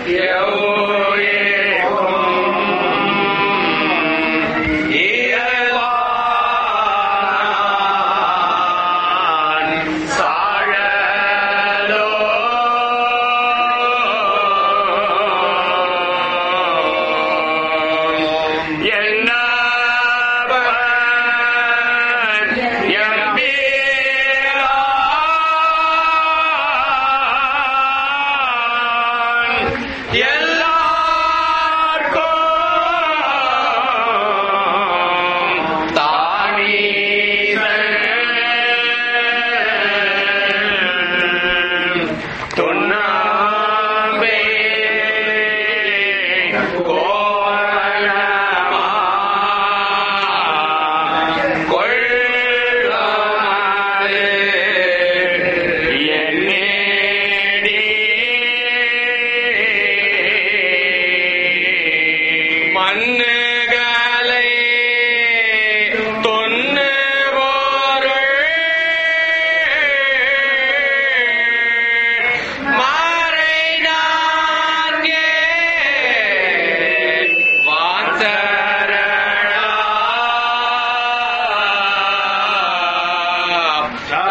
எல்லாருக்கும் தானீசன் துன்னாம்பே கோலமா கொள்ளாதே என்னேடி மண்ணுகளை தொன்னு மாறை நான்கே வாசரணா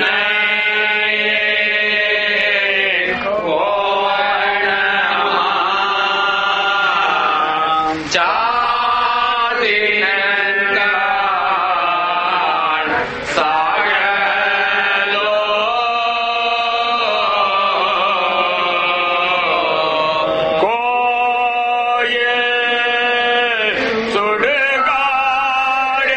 தன்னையே கோவணமா ஜாதினங்கான் சாழலோ கோயில் சுடுகாடு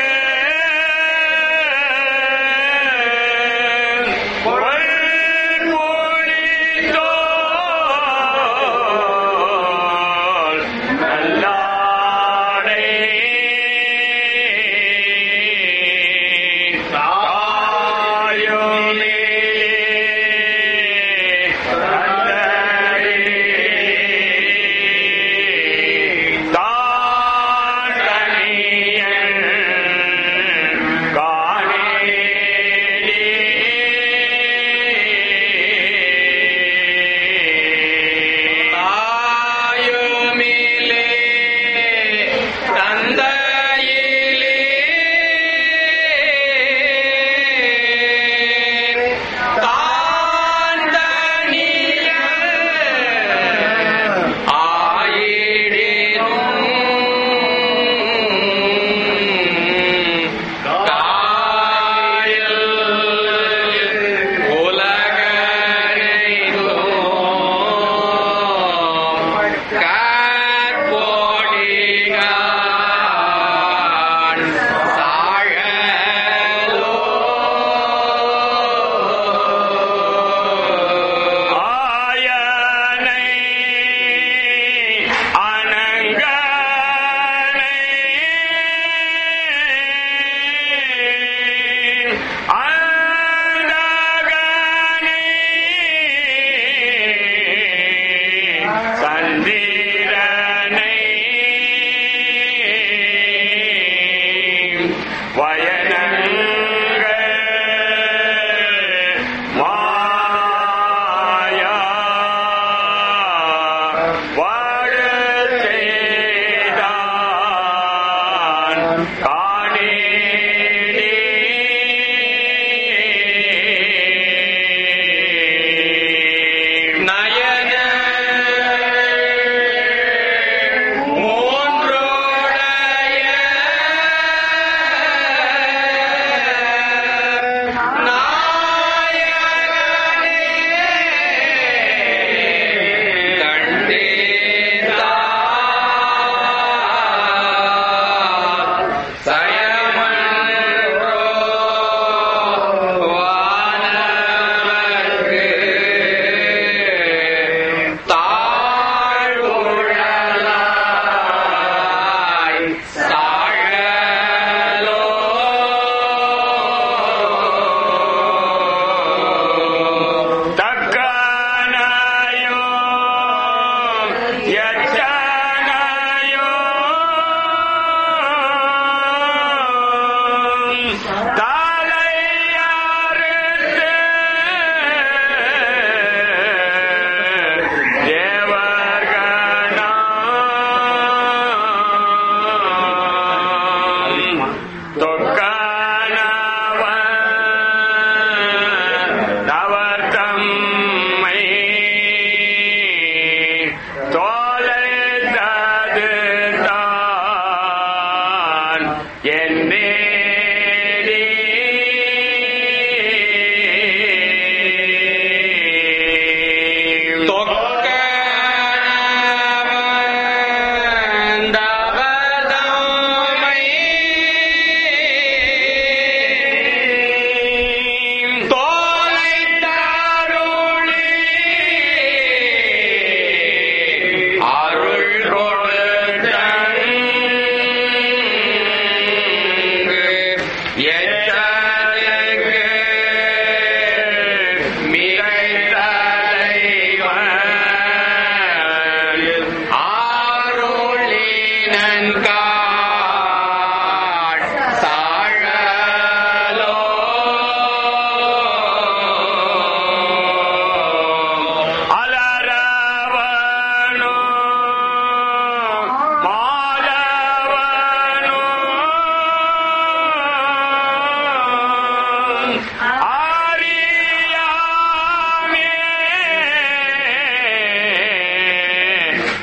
பொன்மொழித்தோள் நல்லாரே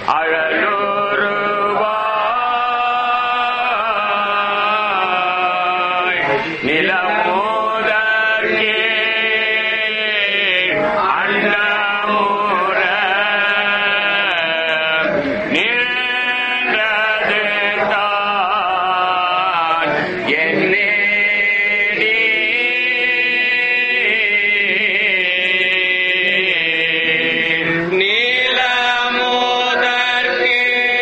அழலுருவாய் நிலமோதற்கே அண்டமுற நின்றது தான் என்னே நீலமோதற்கே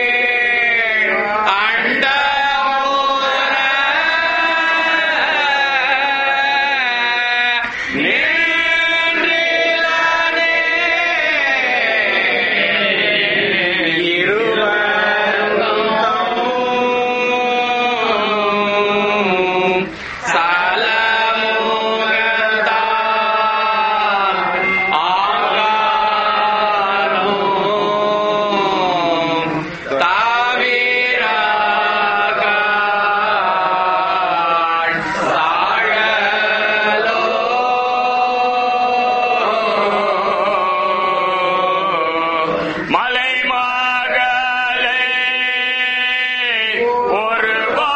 மலை மகளே ஒரு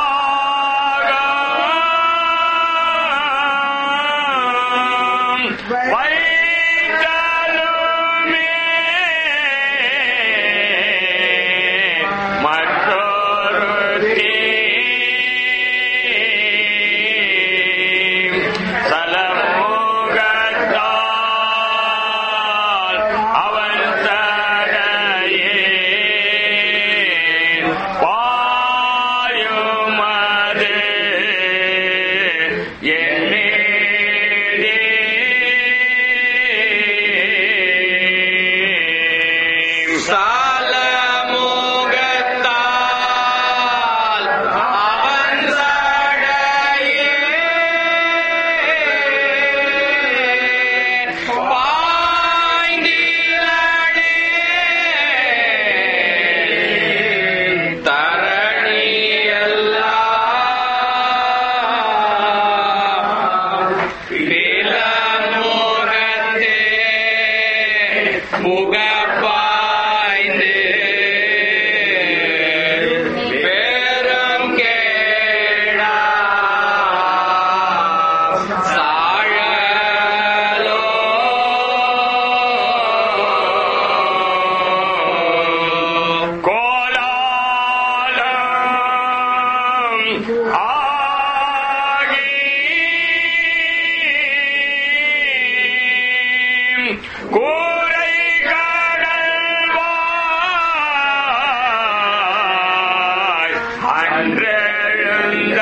பாகம் வைத்தலுமே மற்றொரு சலமுகத்தால் அவன் தடையே பாயுமது என்னே சாலமுகத்தால் அவன் சடையே பாய்ந்திலனே தரணியெல்லாம் நிலமுகத்தே முகப்பாய்ந்து பெரும் கேடா சாழலோ கோலாலம் ஆகி கூரை கடல்வாய் அன்றெழுந்த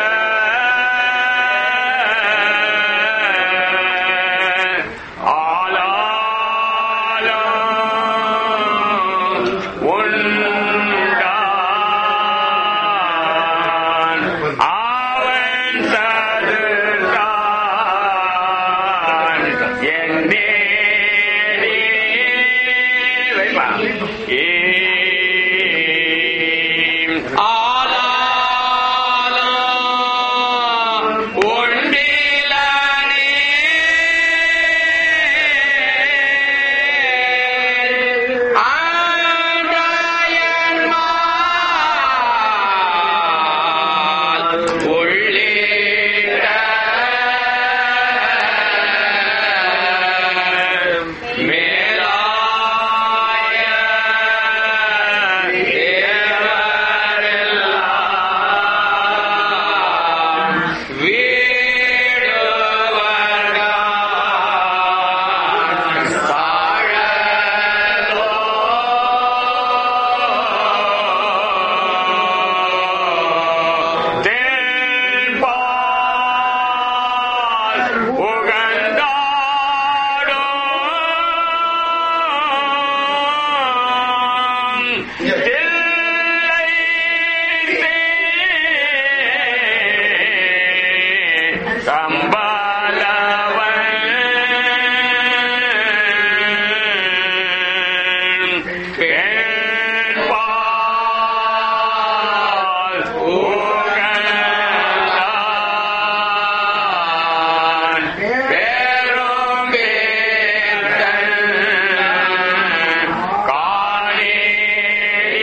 ஆலாலம் உண்டான் அவன் சதுதான் என்னே வைப்பா ஏ ஆலாலம் உண்டிலனே ஆண்டாயன்மால் உள்ளிட்ட மேலாய தேவரெல்லாம் வீடுவர்கான் சாழலோ தென்பால் உகந்தாடும் தில்லை கம்பலவன் பெண்பால் உகந்தான் பெரும் வேந்தன் காணேடி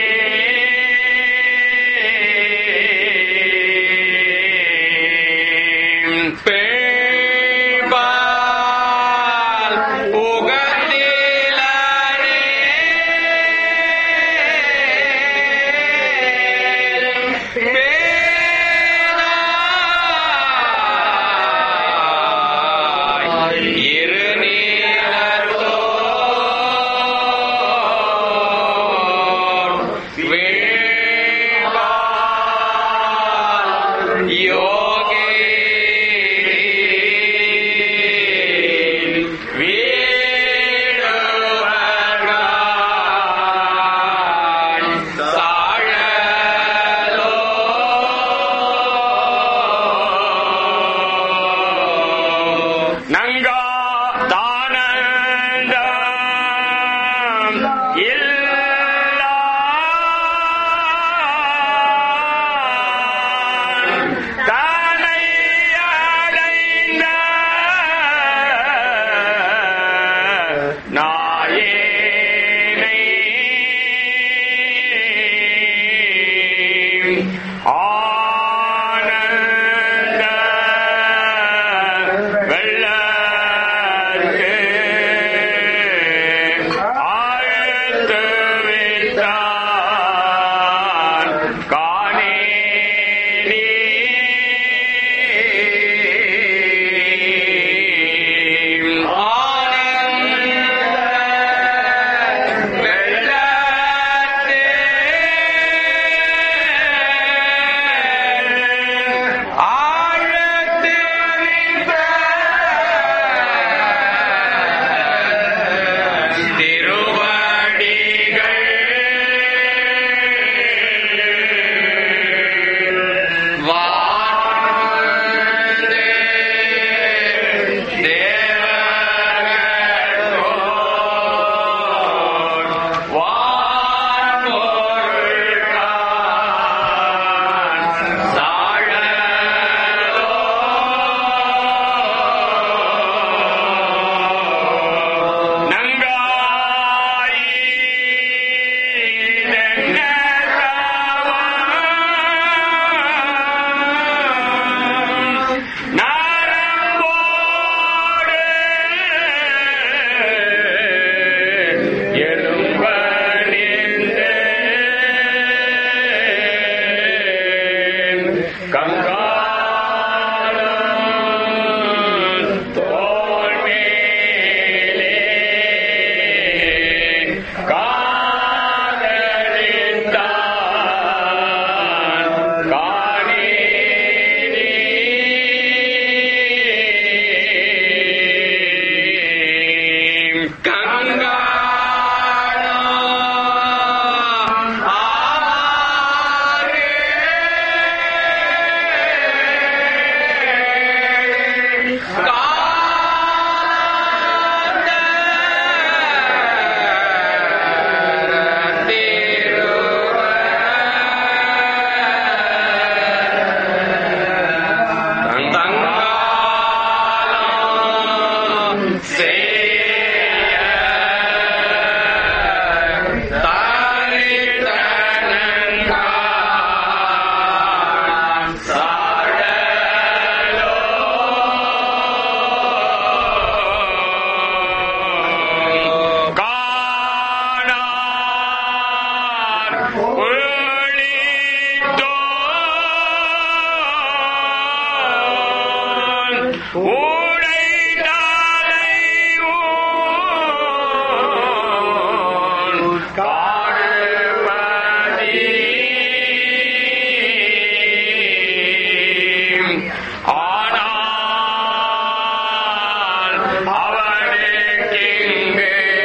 ஆனால் அவனுக்கிங்கு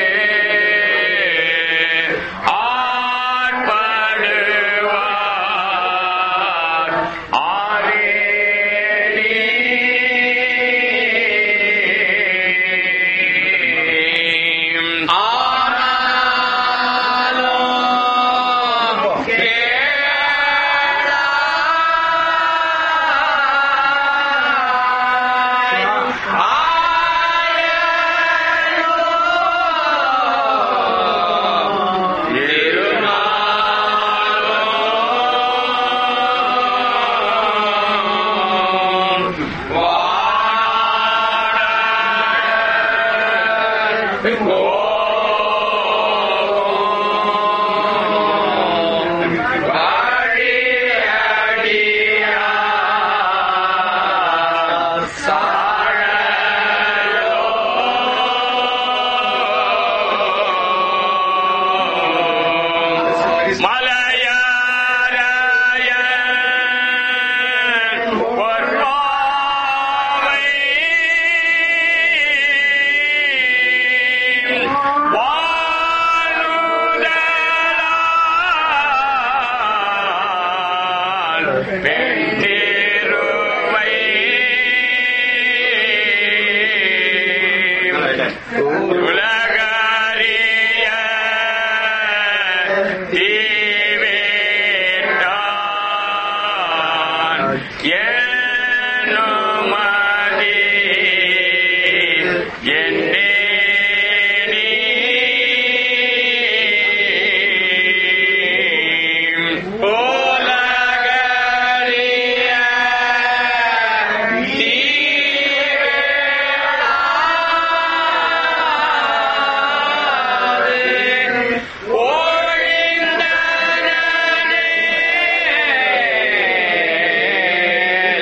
ஆட்படுவார் ஆரேலி. ஆனாலும் மலையாராயன் பொற்பாவை வாழுதலால் பெண்டிருவை உலகறிய தீவேட்டான் ஏனுமதி என்னே நீ உலகறிய தீவிராது ஒழிந்தனனே.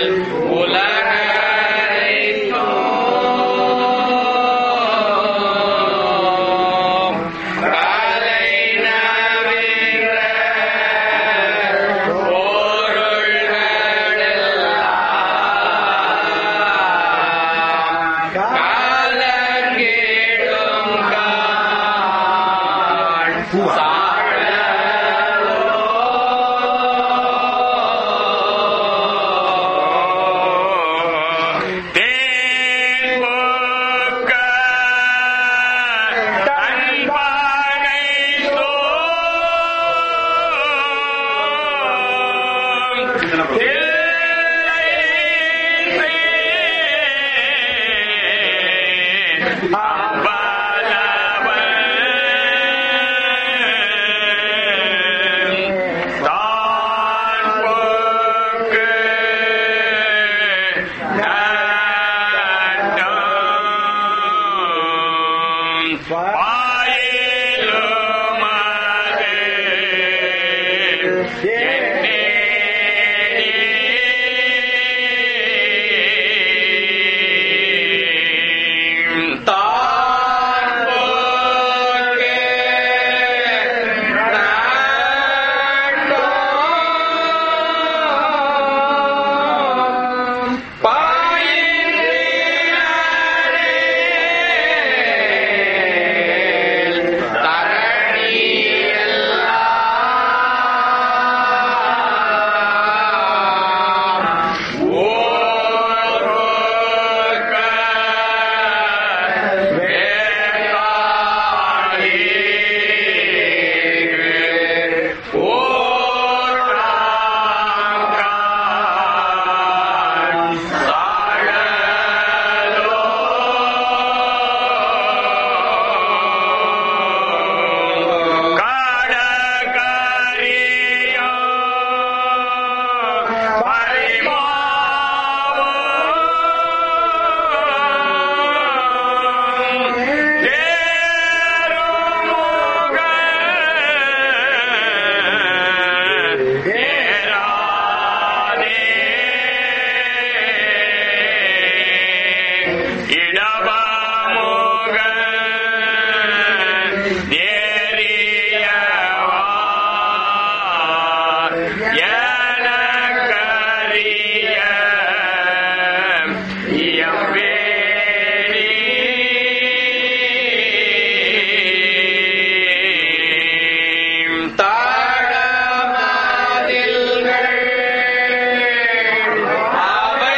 தான் போர்க்கு நாட்டோம் பாயின்றே தரணி எல்லாம் ஓர்க்க வேளாயிரு ஓராங்கான் சாழலோ கடகரியோ பரிமாவோ தேருமுக தேரானே இடபமுக நேரியவா எனக்கரிய இயம்பேரி தாழமதில்கள் அவை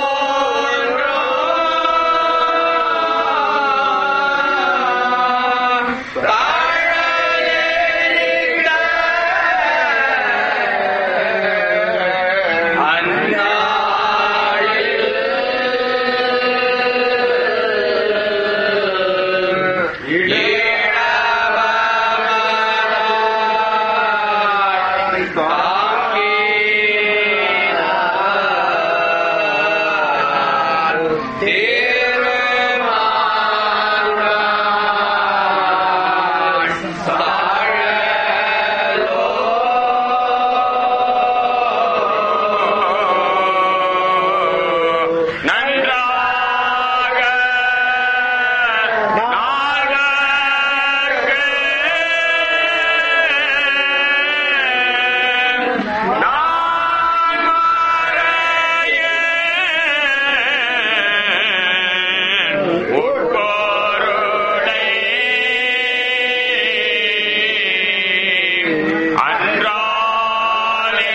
மூன்றும் தாழெழுந்த அந்நாளில் ஈழவமனாய் தாங்கினார் திருமாலாய் சாழலோ நன்றாக நாகர்க்கு நான் மறையேன் உட்பொருளை அன்றாலே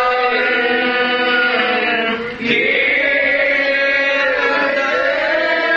அன்றாலே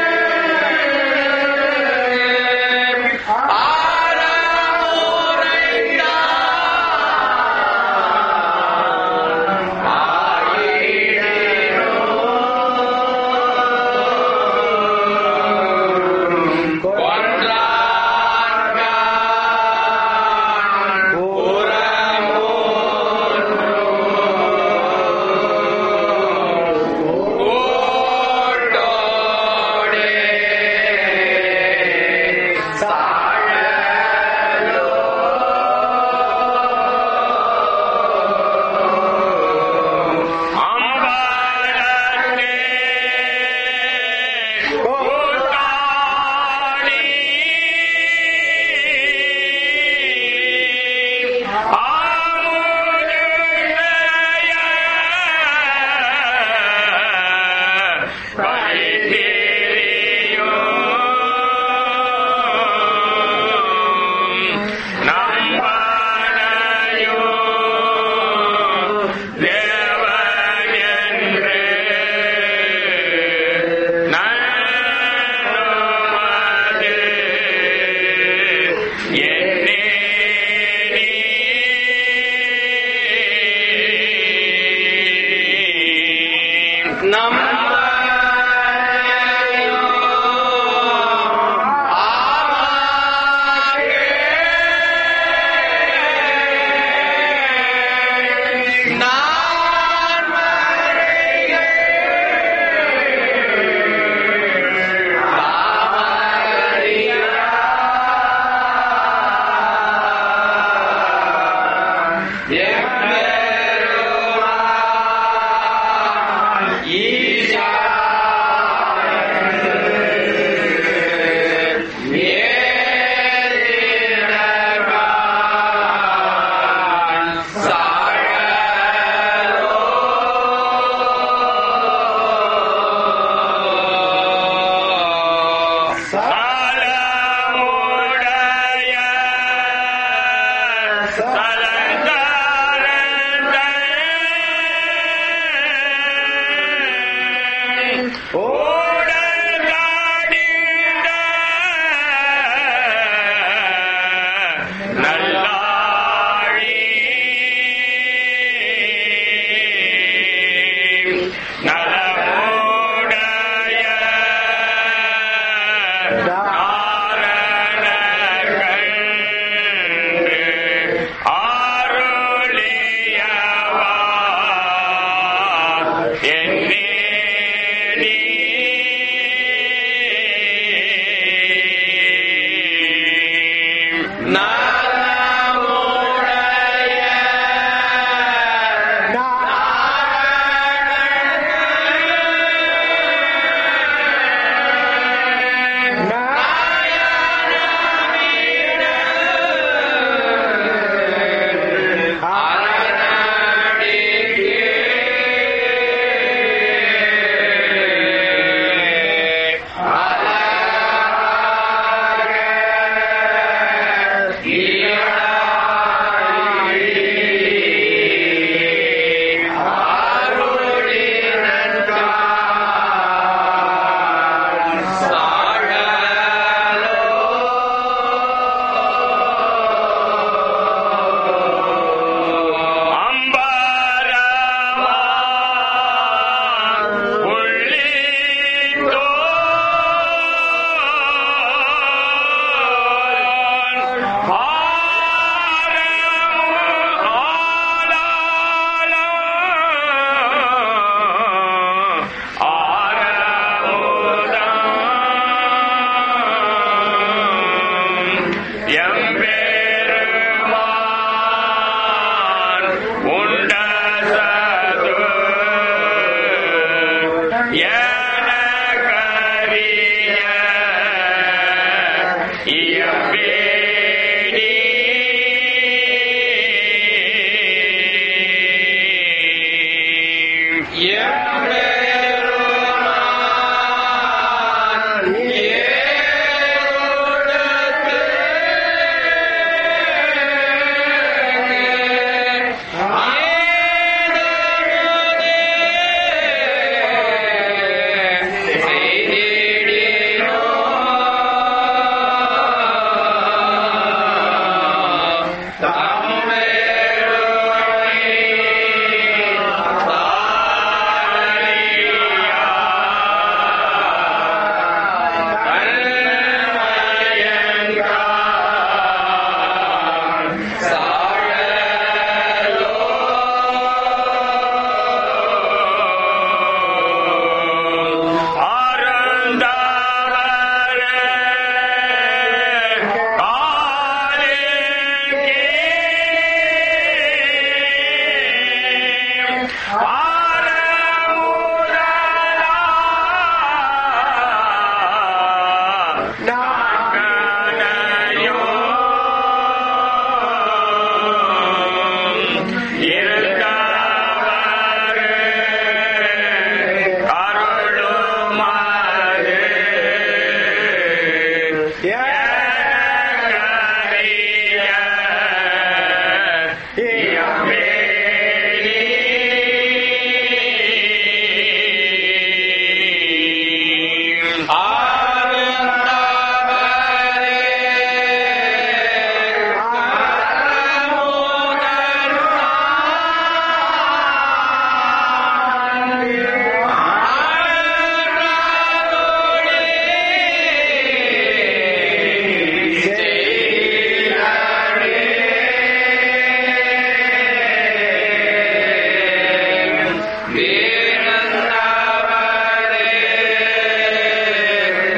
வேணந்தவரே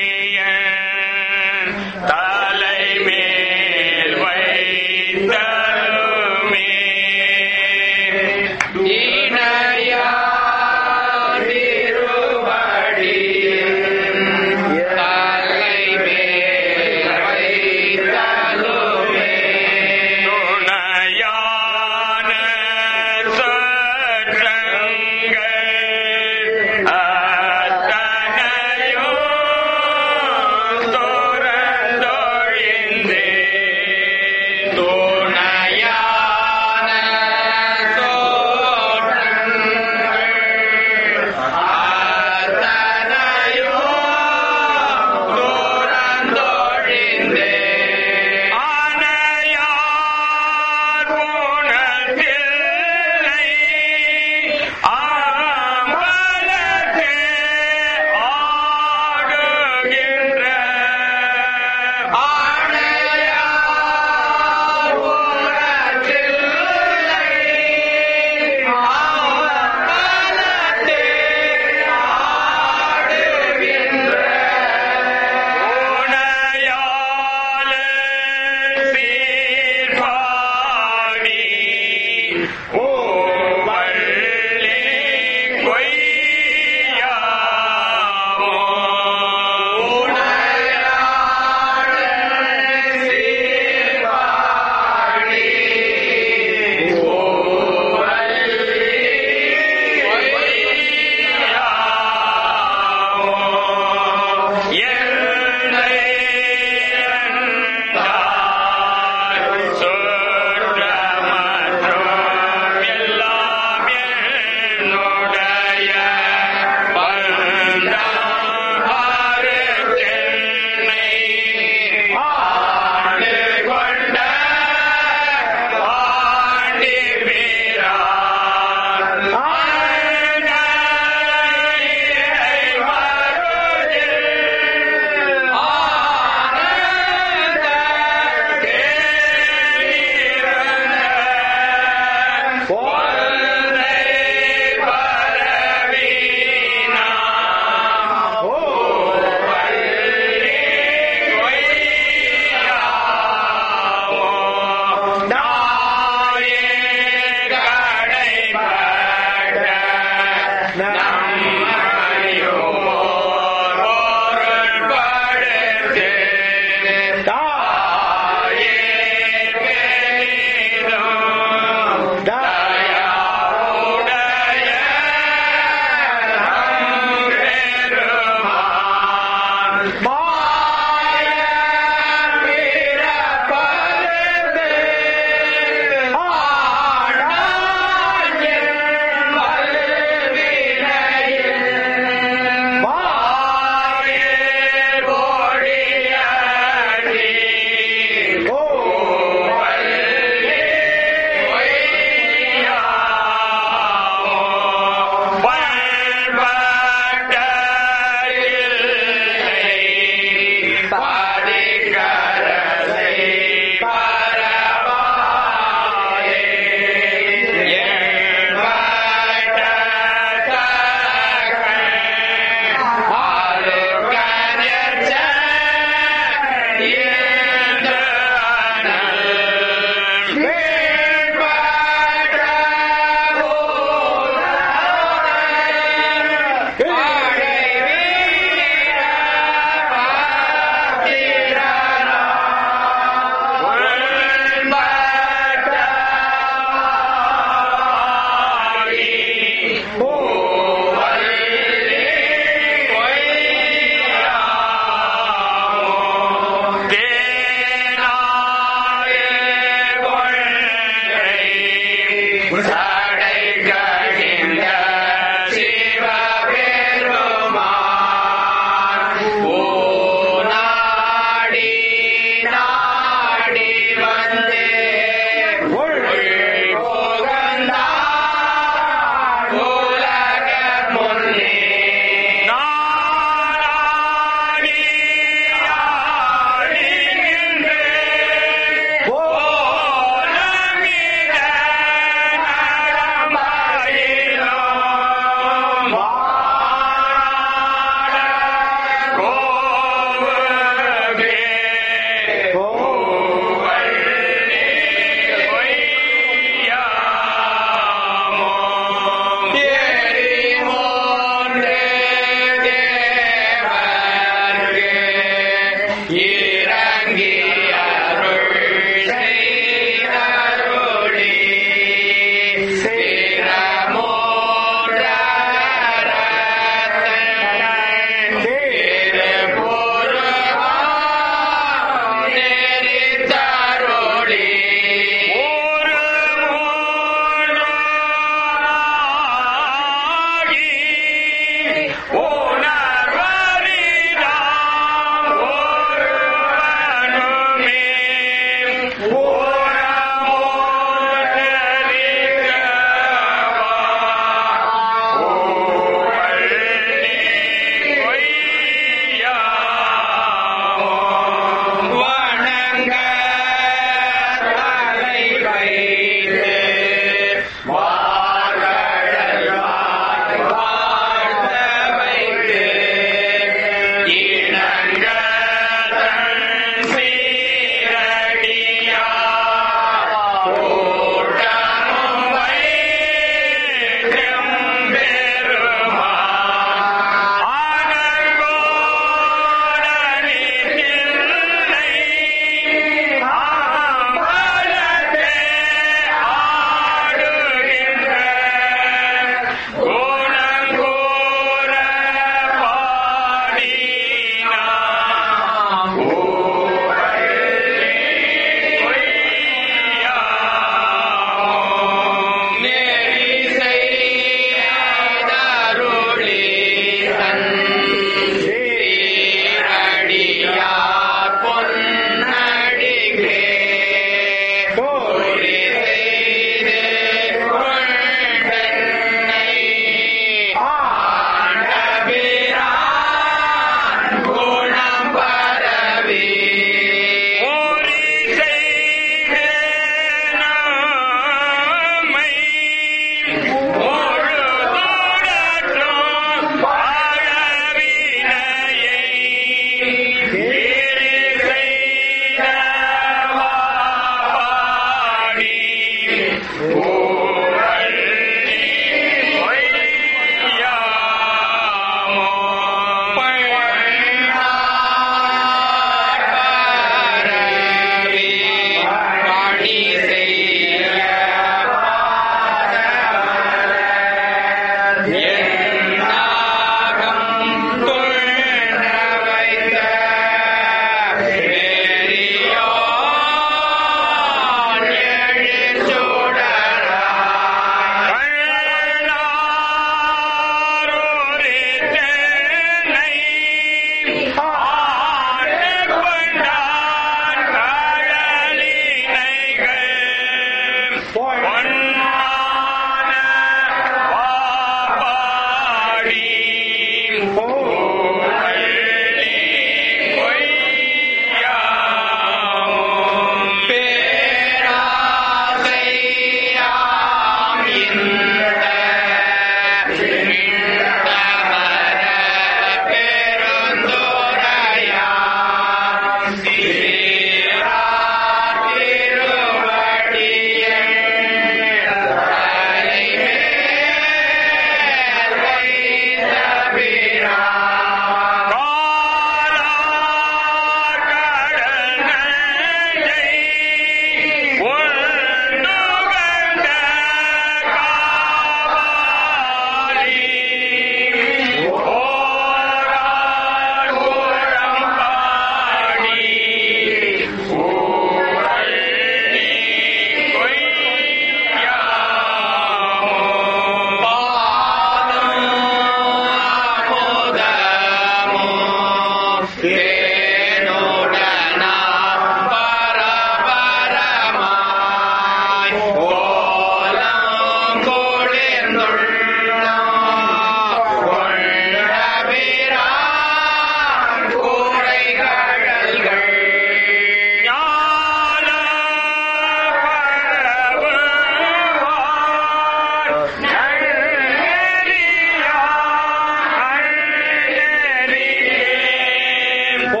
Oh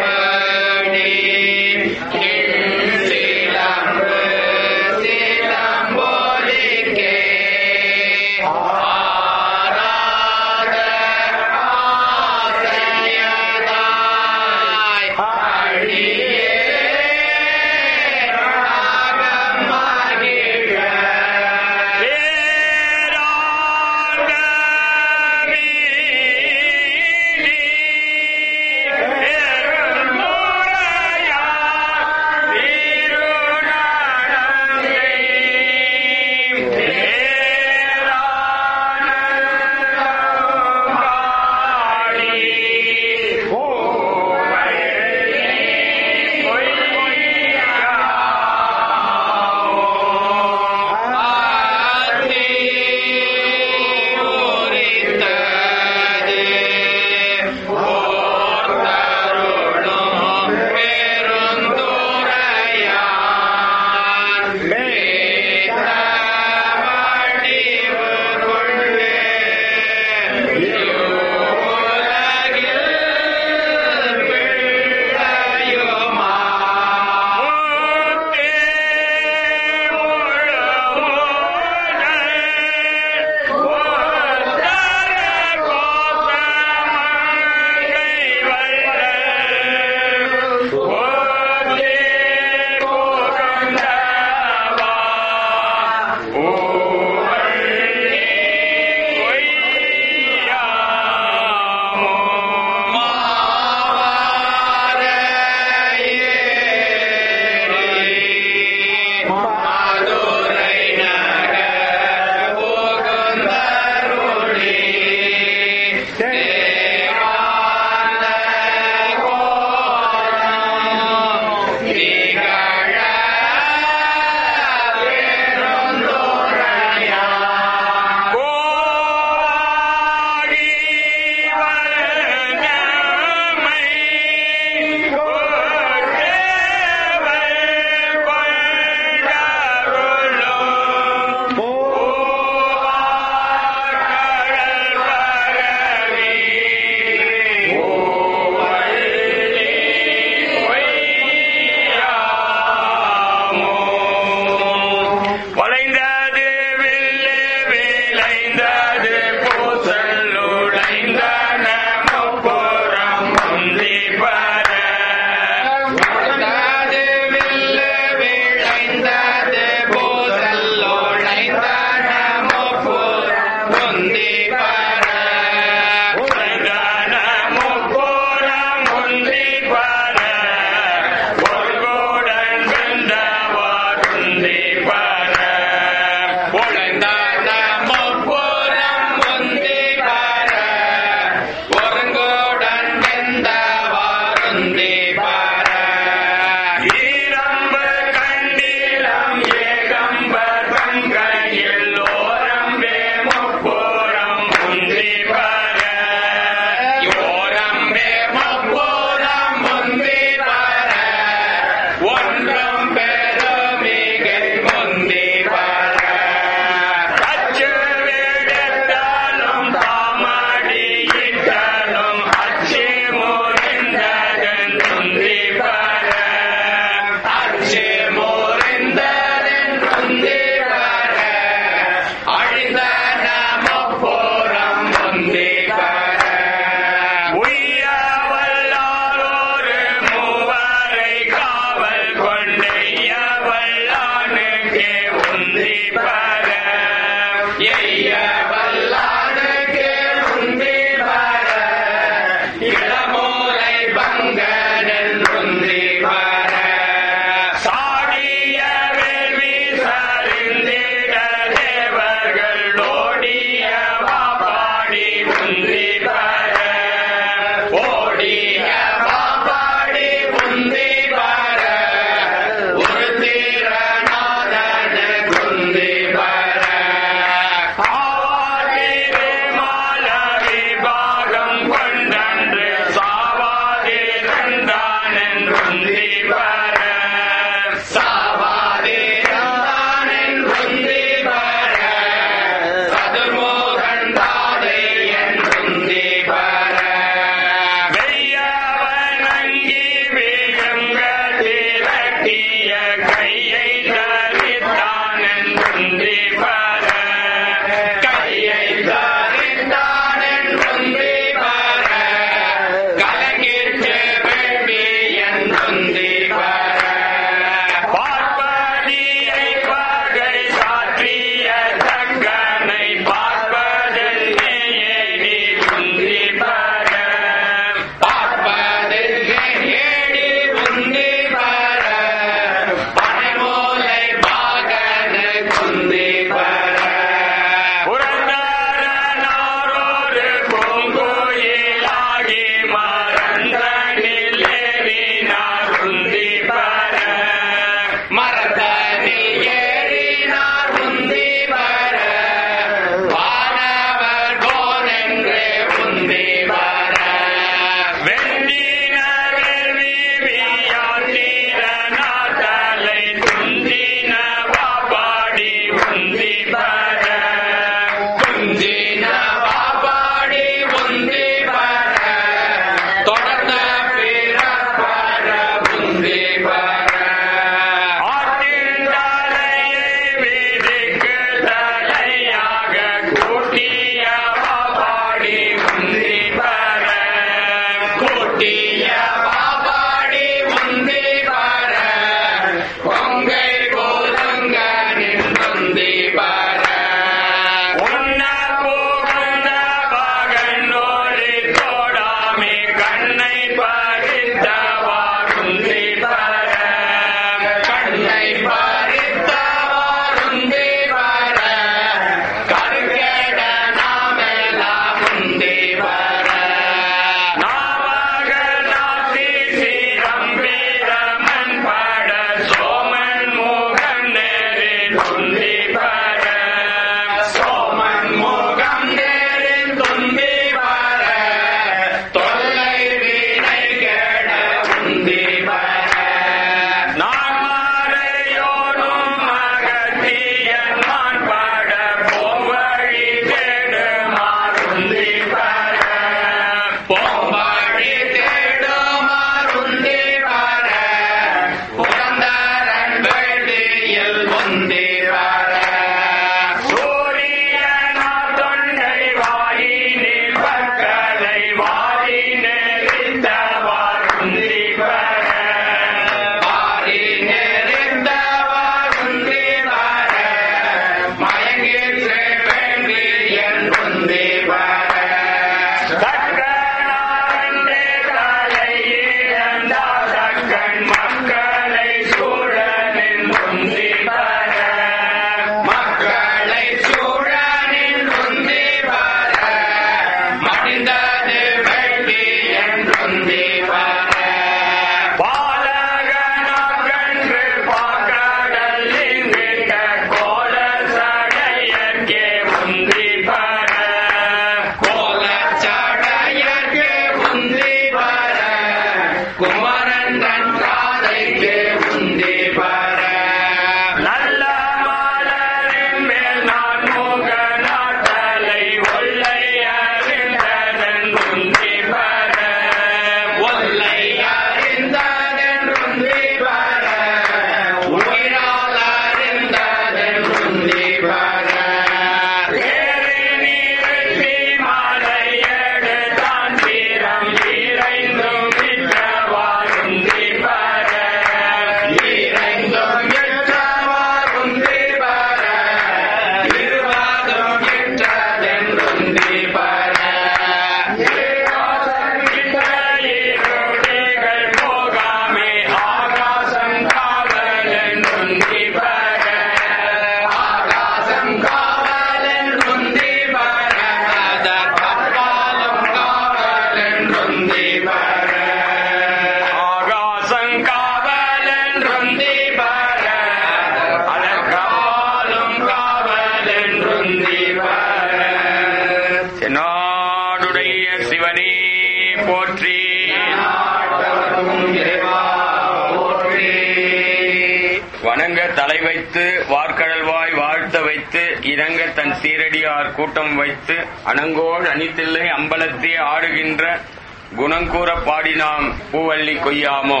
வணங்க தலை வைத்து வார்க்கடல்வாய் வாழ்த்த வைத்து இணங்க தன் சீரடியார் கூட்டம் வைத்து அணங்கோள் அணித்தில்லை அம்பலத்தே ஆடுகின்ற குணங்கூற பாடினாம் பூவள்ளி கொய்யாமோ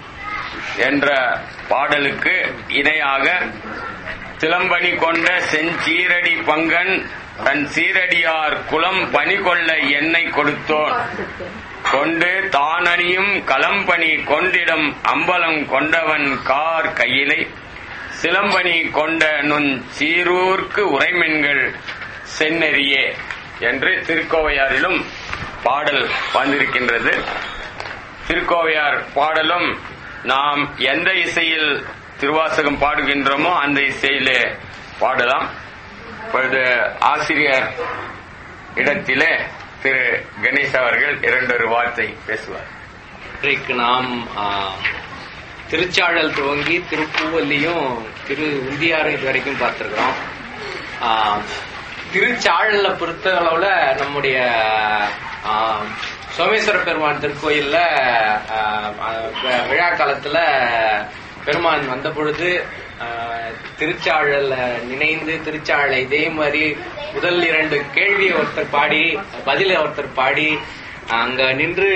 என்ற பாடலுக்கு இணையாக சிலம்பணி கொண்ட செஞ்சீரடி பங்கன் தன் சீரடியார் குலம் பணி கொள்ள எண்ணெய் கொடுத்தோன் கொண்டு தானணியும் களம்பணி கொண்டிடம் அம்பலம் கொண்டவன் கார் கையிலை சிலம்பணி கொண்ட நுண் சீரூர்க்கு உரைமென்கள் செந்நெறியே என்று திருக்கோவையாரிலும் பாடல் வந்திருக்கின்றது திருக்கோவையார் பாடலும் நாம் எந்த இசையில் திருவாசகம் பாடுகின்றோமோ அந்த இசையிலே பாடலாம் இப்பொழுது ஆசிரியர் இடத்திலே திரு கணேஷ் அவர்கள் இரண்டொரு வார்த்தை பேசுவார் இன்றைக்கு நாம் ஆ, திருச்சாழல் துவங்கி திருப்பூவல்லியும் திரு உந்தியாரும் இது வரைக்கும் பார்த்திருக்கிறோம் ஆ, திருச்சாழல்ல பொறுத்த அளவுல நம்முடைய ஆ, சோமேஸ்வர பெருமான் திருக்கோயில்ல ஆ, ஆ, வி- விழா காலத்துல பெருமான் வந்த பொழுது ஆ, திருச்சாழல்ல நினைந்து திருச்சாழலை இதே மாதிரி முதல் இரண்டு கேள்வியை ஒருத்தர் பாடி பதில ஒருத்தர் பாடி அங்க நின்று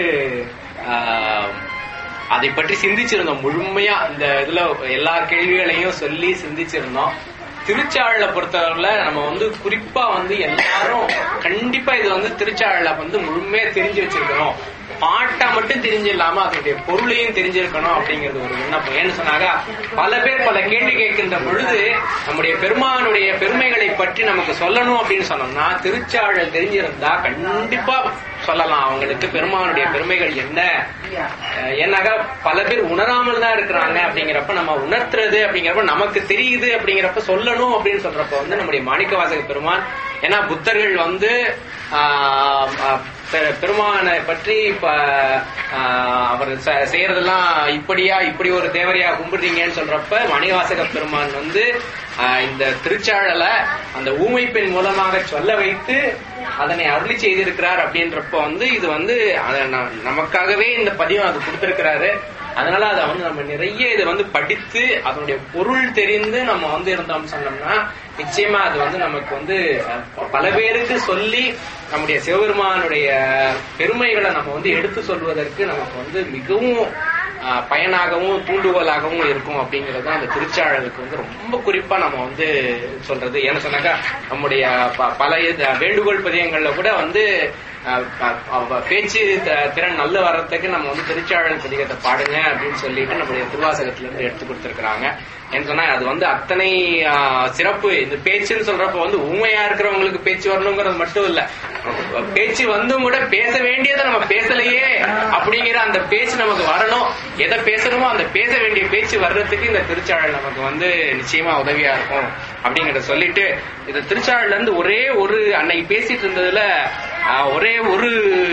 ஆஹ், அதை பற்றி சிந்திச்சிருந்தோம் முழுமையா இந்த இதுல எல்லா கேள்விகளையும் சொல்லி சிந்திச்சிருந்தோம் திருச்சாழலை பொறுத்தவரையில நம்ம வந்து குறிப்பா வந்து எல்லாரும் கண்டிப்பா இது வந்து திருச்சாழல வந்து முழுமையா தெரிஞ்சு வச்சிருக்கணும் பாட்டா மட்டும் தெரிஞ்சு இல்லாம அதனுடைய பொருளையும் தெரிஞ்சிருக்கணும் அப்படிங்கிறது ஒரு விண்ணப்பம் ஏன்னு சொன்னாங்க பல பேர் பல கேள்வி கேட்கின்ற பொழுது நம்முடைய பெருமானுடைய பெருமைகளை பற்றி நமக்கு சொல்லணும் அப்படின்னு சொன்னோம்னா திருச்சாழல் தெரிஞ்சிருந்தா கண்டிப்பா சொல்லலாம் அவங்களுக்கு பெருமானுடைய பெருமைகள் என்ன அஹ் ஏன்னாக்கா பல பேர் உணராமல் தான் இருக்கிறாங்க அப்படிங்கிறப்ப நம்ம உணர்த்துறது அப்படிங்கிறப்ப நமக்கு தெரியுது அப்படிங்கிறப்ப சொல்லணும் அப்படின்னு சொல்றப்ப வந்து நம்முடைய மாணிக்கவாசக பெருமான் ஏன்னா புத்தர்கள் வந்து ஆஹ், ஆஹ், பெ- பெருமானை பற்றி இப்ப ஆஹ், அவர் ச- செய்யறதெல்லாம் இப்படியா இப்படி ஒரு தேவரையா கும்பிடுறீங்கன்னு சொல்றப்ப மணிவாசக பெருமான் வந்து ஆஹ், இந்த திருச்சாழலை அந்த ஊமை பெண் மூலமாக சொல்ல வைத்து அதனை அருளி செய்திருக்கிறார் அப்படின்றப்ப வந்து இது வந்து அத ந- நமக்காகவே இந்த பதியம் அது கொடுத்திருக்கிறாரு அதனால அதை வந்து நம்ம நிறைய இதை வந்து படித்து அதனுடைய பொருள் தெரிந்து நம்ம வந்து இருந்தோம் சொன்னோம்னா நிச்சயமா அது வந்து நமக்கு வந்து அஹ், பல பேருக்கு சொல்லி நம்முடைய சிவபெருமானுடைய பெருமைகளை நம்ம வந்து எடுத்து சொல்வதற்கு நமக்கு வந்து மிகவும் அஹ், பயனாகவும் தூண்டுகோலாகவும் இருக்கும் அப்படிங்கிறது தான் அந்த திருச்சாழலுக்கு வந்து ரொம்ப குறிப்பா நம்ம வந்து சொல்றது ஏன்னு சொன்னாக்கா நம்முடைய ப- பல இது- வேண்டுகோள் பதியங்கள்ல கூட வந்து அஹ், அஹ், அவ- பேச்சு த- திறன் நல்ல வர்றதுக்கு நம்ம வந்து திருச்சாழல் பதிகத்தை பாடுங்க அப்படின்னு சொல்லிட்டு நம்முடைய திருவாசகத்துல இருந்து எடுத்து கொடுத்திருக்கிறாங்க ஏன்னு சொன்னா அது வந்து அத்தனை ஆஹ், சிறப்பு இந்த பேச்சுன்னு சொல்றப்ப வந்து ஊமையா இருக்கிறவங்களுக்கு பேச்சு வரணுங்கிறது மட்டும் இல்ல பேச்சு வந்தும் கூட பேச வேண்டியதை நம்ம பேசலையே அப்படிங்கிற அந்த பேச்சு நமக்கு வரணும் எதை பேசணுமோ அந்த பேச வேண்டிய பேச்சு வர்றதுக்கு இந்த திருச்சாழல் நமக்கு வந்து நிச்சயமா உதவியா இருக்கும் அப்படிங்கறத சொல்லிட்டு இந்த திருச்சாழல்ல இருந்து ஒரே ஒரு அன்னைக்கு பேசிட்டு இருந்ததுல ஆஹ், ஒரே ஒரு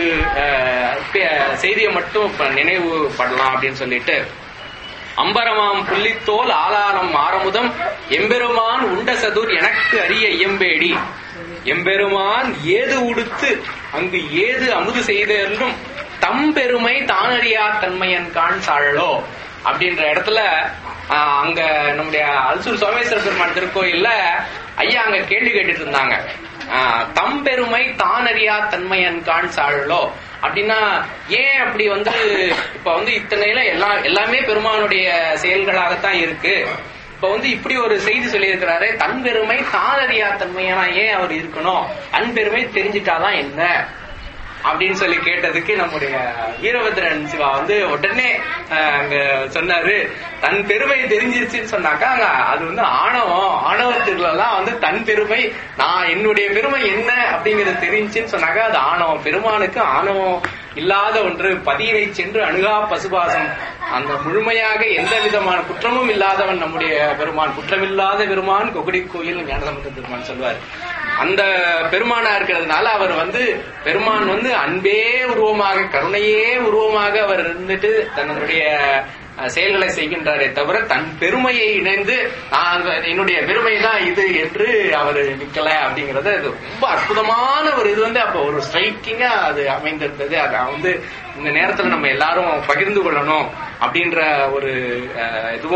ஆஹ், பே- செய்தியை மட்டும் இப்ப நினைவு படலாம் அப்படின்னு சொல்லிட்டு அம்பரமாம் புள்ளித்தோல் ஆலாரம் ஆரமுதம் எம்பெருமான் உண்ட சதுர் எனக்கு அரிய இயம்பேடி எம்பெருமான் ஏது உடுத்து அங்கு ஏது அமுது செய்தென்றும் தம் பெருமை தானறியா தன்மையன் காண் சாழலோ அப்படின்ற இடத்துல ஆஹ், அங்க நம்முடைய அல்சூர் சோமேஸ்வர பெருமான் திருக்கோயில்ல ஐயா அங்க கேள்வி கேட்டுட்டு இருந்தாங்க ஆஹ், தம் பெருமை தானறியா தன்மையன் காண் சாழலோ அப்படின்னா ஏன் அப்படி வந்து இப்ப வந்து இத்தனையில எல்லா எல்லாமே பெருமானுடைய செயல்களாகத்தான் இருக்கு இப்ப வந்து இப்படி ஒரு செய்தி சொல்லியிருக்கிறாரு தன் பெருமை தானறியா தன்மையானா ஏன் அவர் இருக்கணும் தன் பெருமை தெரிஞ்சிட்டாதான் என்ன அப்படின்னு சொல்லி கேட்டதுக்கு நம்முடைய வீரபத்ரன் சிவா வந்து உடனே அஹ், அங்க சொன்னாரு தன் பெருமை தெரிஞ்சிருச்சுன்னு சொன்னாக்கா அங்க அது வந்து ஆணவம் ஆணவத்துல எல்லாம் வந்து தன் பெருமை நான் என்னுடைய பெருமை என்ன அப்படிங்கறது தெரிஞ்சுன்னு சொன்னாக்கா அது ஆணவம் பெருமானுக்கு ஆணவம் இல்லாத ஒன்று பதியினை சென்று அணுகா பசுபாசம் அந்த முழுமையாக எந்த விதமான குற்றமும் இல்லாதவன் நம்முடைய பெருமான் குற்றமில்லாத பெருமான் கொகுடி கோயில் ஞானசம்பந்த பெருமான் சொல்வார் அந்த பெருமானா இருக்கிறதுனால அவர் வந்து பெருமான் வந்து அன்பே உருவமாக கருணையே உருவமாக அவர் இருந்துட்டு தன்னுடைய அஹ், செயல்களை செய்கின்றாரே தவிர தன் பெருமையை இணைந்து நான் என்னுடைய பெருமை தான் இது என்று அவர் நிக்கல அப்படிங்கறது அது ரொம்ப அற்புதமான ஒரு இது வந்து அப்ப ஒரு ஸ்ட்ரைக்கிங்கா அது அமைந்திருந்தது அதை வந்து இந்த நேரத்துல நம்ம எல்லாரும் பகிர்ந்து கொள்ளணும் அப்படின்ற ஒரு அஹ், இதுவும்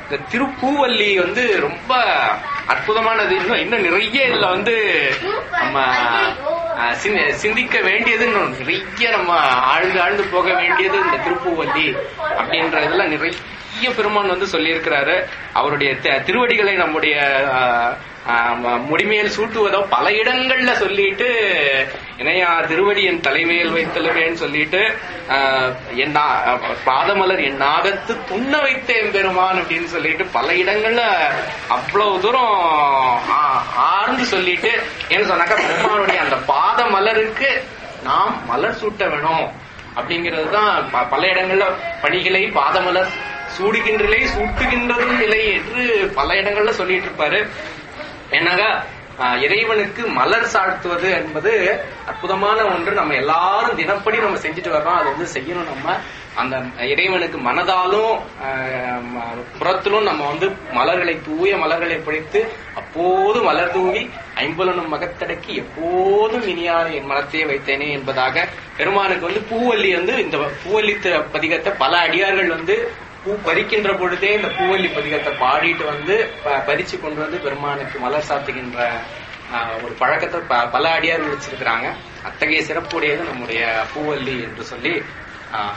இந்த திருப்பூவல்லி வந்து ரொம்ப அற்புதமானது இன்னும் இன்னும் நிறைய இதுல வந்து நம்ம அஹ், சிந்தி- சிந்திக்க வேண்டியது இன்னும் நிறைய நம்ம ஆழ்ந்து ஆழ்ந்து போக வேண்டியது இந்த திருப்பூவல்லி அப்படின்ற இதுல நிறைய பெருமான் வந்து சொல்லியிருக்கிறாரு அவருடைய தி- திருவடிகளை நம்முடைய அஹ், ஆஹ் ம- முடிமேல் சூட்டுவதோ பல இடங்கள்ல சொல்லிட்டு இணையா திருவடி என் தலைமையில் வைத்தலுவேன்னு சொல்லிட்டு ஆஹ், என் நா- பாதமலர் என் நாகத்து துண்ண வைத்த எம்பெருமான் அப்படின்னு சொல்லிட்டு பல இடங்கள்ல அவ்வளவு தூரம் ஆ- ஆர்ந்து சொல்லிட்டு ஏன்னு சொன்னாக்கா பெருமானுடைய அந்த பாதமலருக்கு நாம் மலர் சூட்ட வேணும் அப்படிங்கிறது தான் ப- பல இடங்கள்ல பணிகளை பாதமலர் சூடுகின்றலை சூட்டுகின்றதும் நிலை என்று பல இடங்கள்ல சொல்லிட்டு இருப்பாரு என்னங்க ஆஹ், இறைவனுக்கு மலர் சாழ்த்துவது என்பது அற்புதமான ஒன்று நம்ம எல்லாரும் தினப்படி நம்ம செஞ்சுட்டு வர்றோம் அது வந்து செய்யணும் நம்ம அந்த இறைவனுக்கு மனதாலும் ஆஹ், ம- புறத்திலும் நம்ம வந்து மலர்களை தூய மலர்களை பிடித்து அப்போது மலர் தூவி ஐம்பலனும் மகத்தடக்கி எப்போதும் இனியான என் மனத்தையே வைத்தேனே என்பதாக பெருமானுக்கு வந்து பூவல்லி வந்து இந்த பூவல்லி த- பதிகத்தை பல அடியார்கள் வந்து பூ பறிக்கின்ற பொழுதே இந்த பூவல்லி பதிகத்தை பாடிட்டு வந்து ப- பறிச்சு கொண்டு வந்து பெருமானுக்கு மலர் சாத்துகின்ற ஆஹ், ஒரு பழக்கத்தை ப- பல அடியார்கள் வச்சிருக்கிறாங்க அத்தகைய சிறப்புடையது நம்முடைய பூவல்லி என்று சொல்லி ஆஹ்,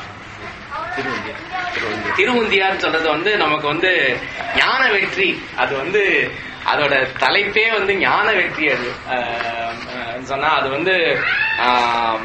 திருவுந்தியார் திருவுந்தியார் சொல்றது வந்து நமக்கு வந்து ஞான வெற்றி அது வந்து அதோட தலைப்பே வந்து ஞான வெற்றி அது ஆஹ், ஆஹ், சொன்னா அது வந்து ஆஹ்,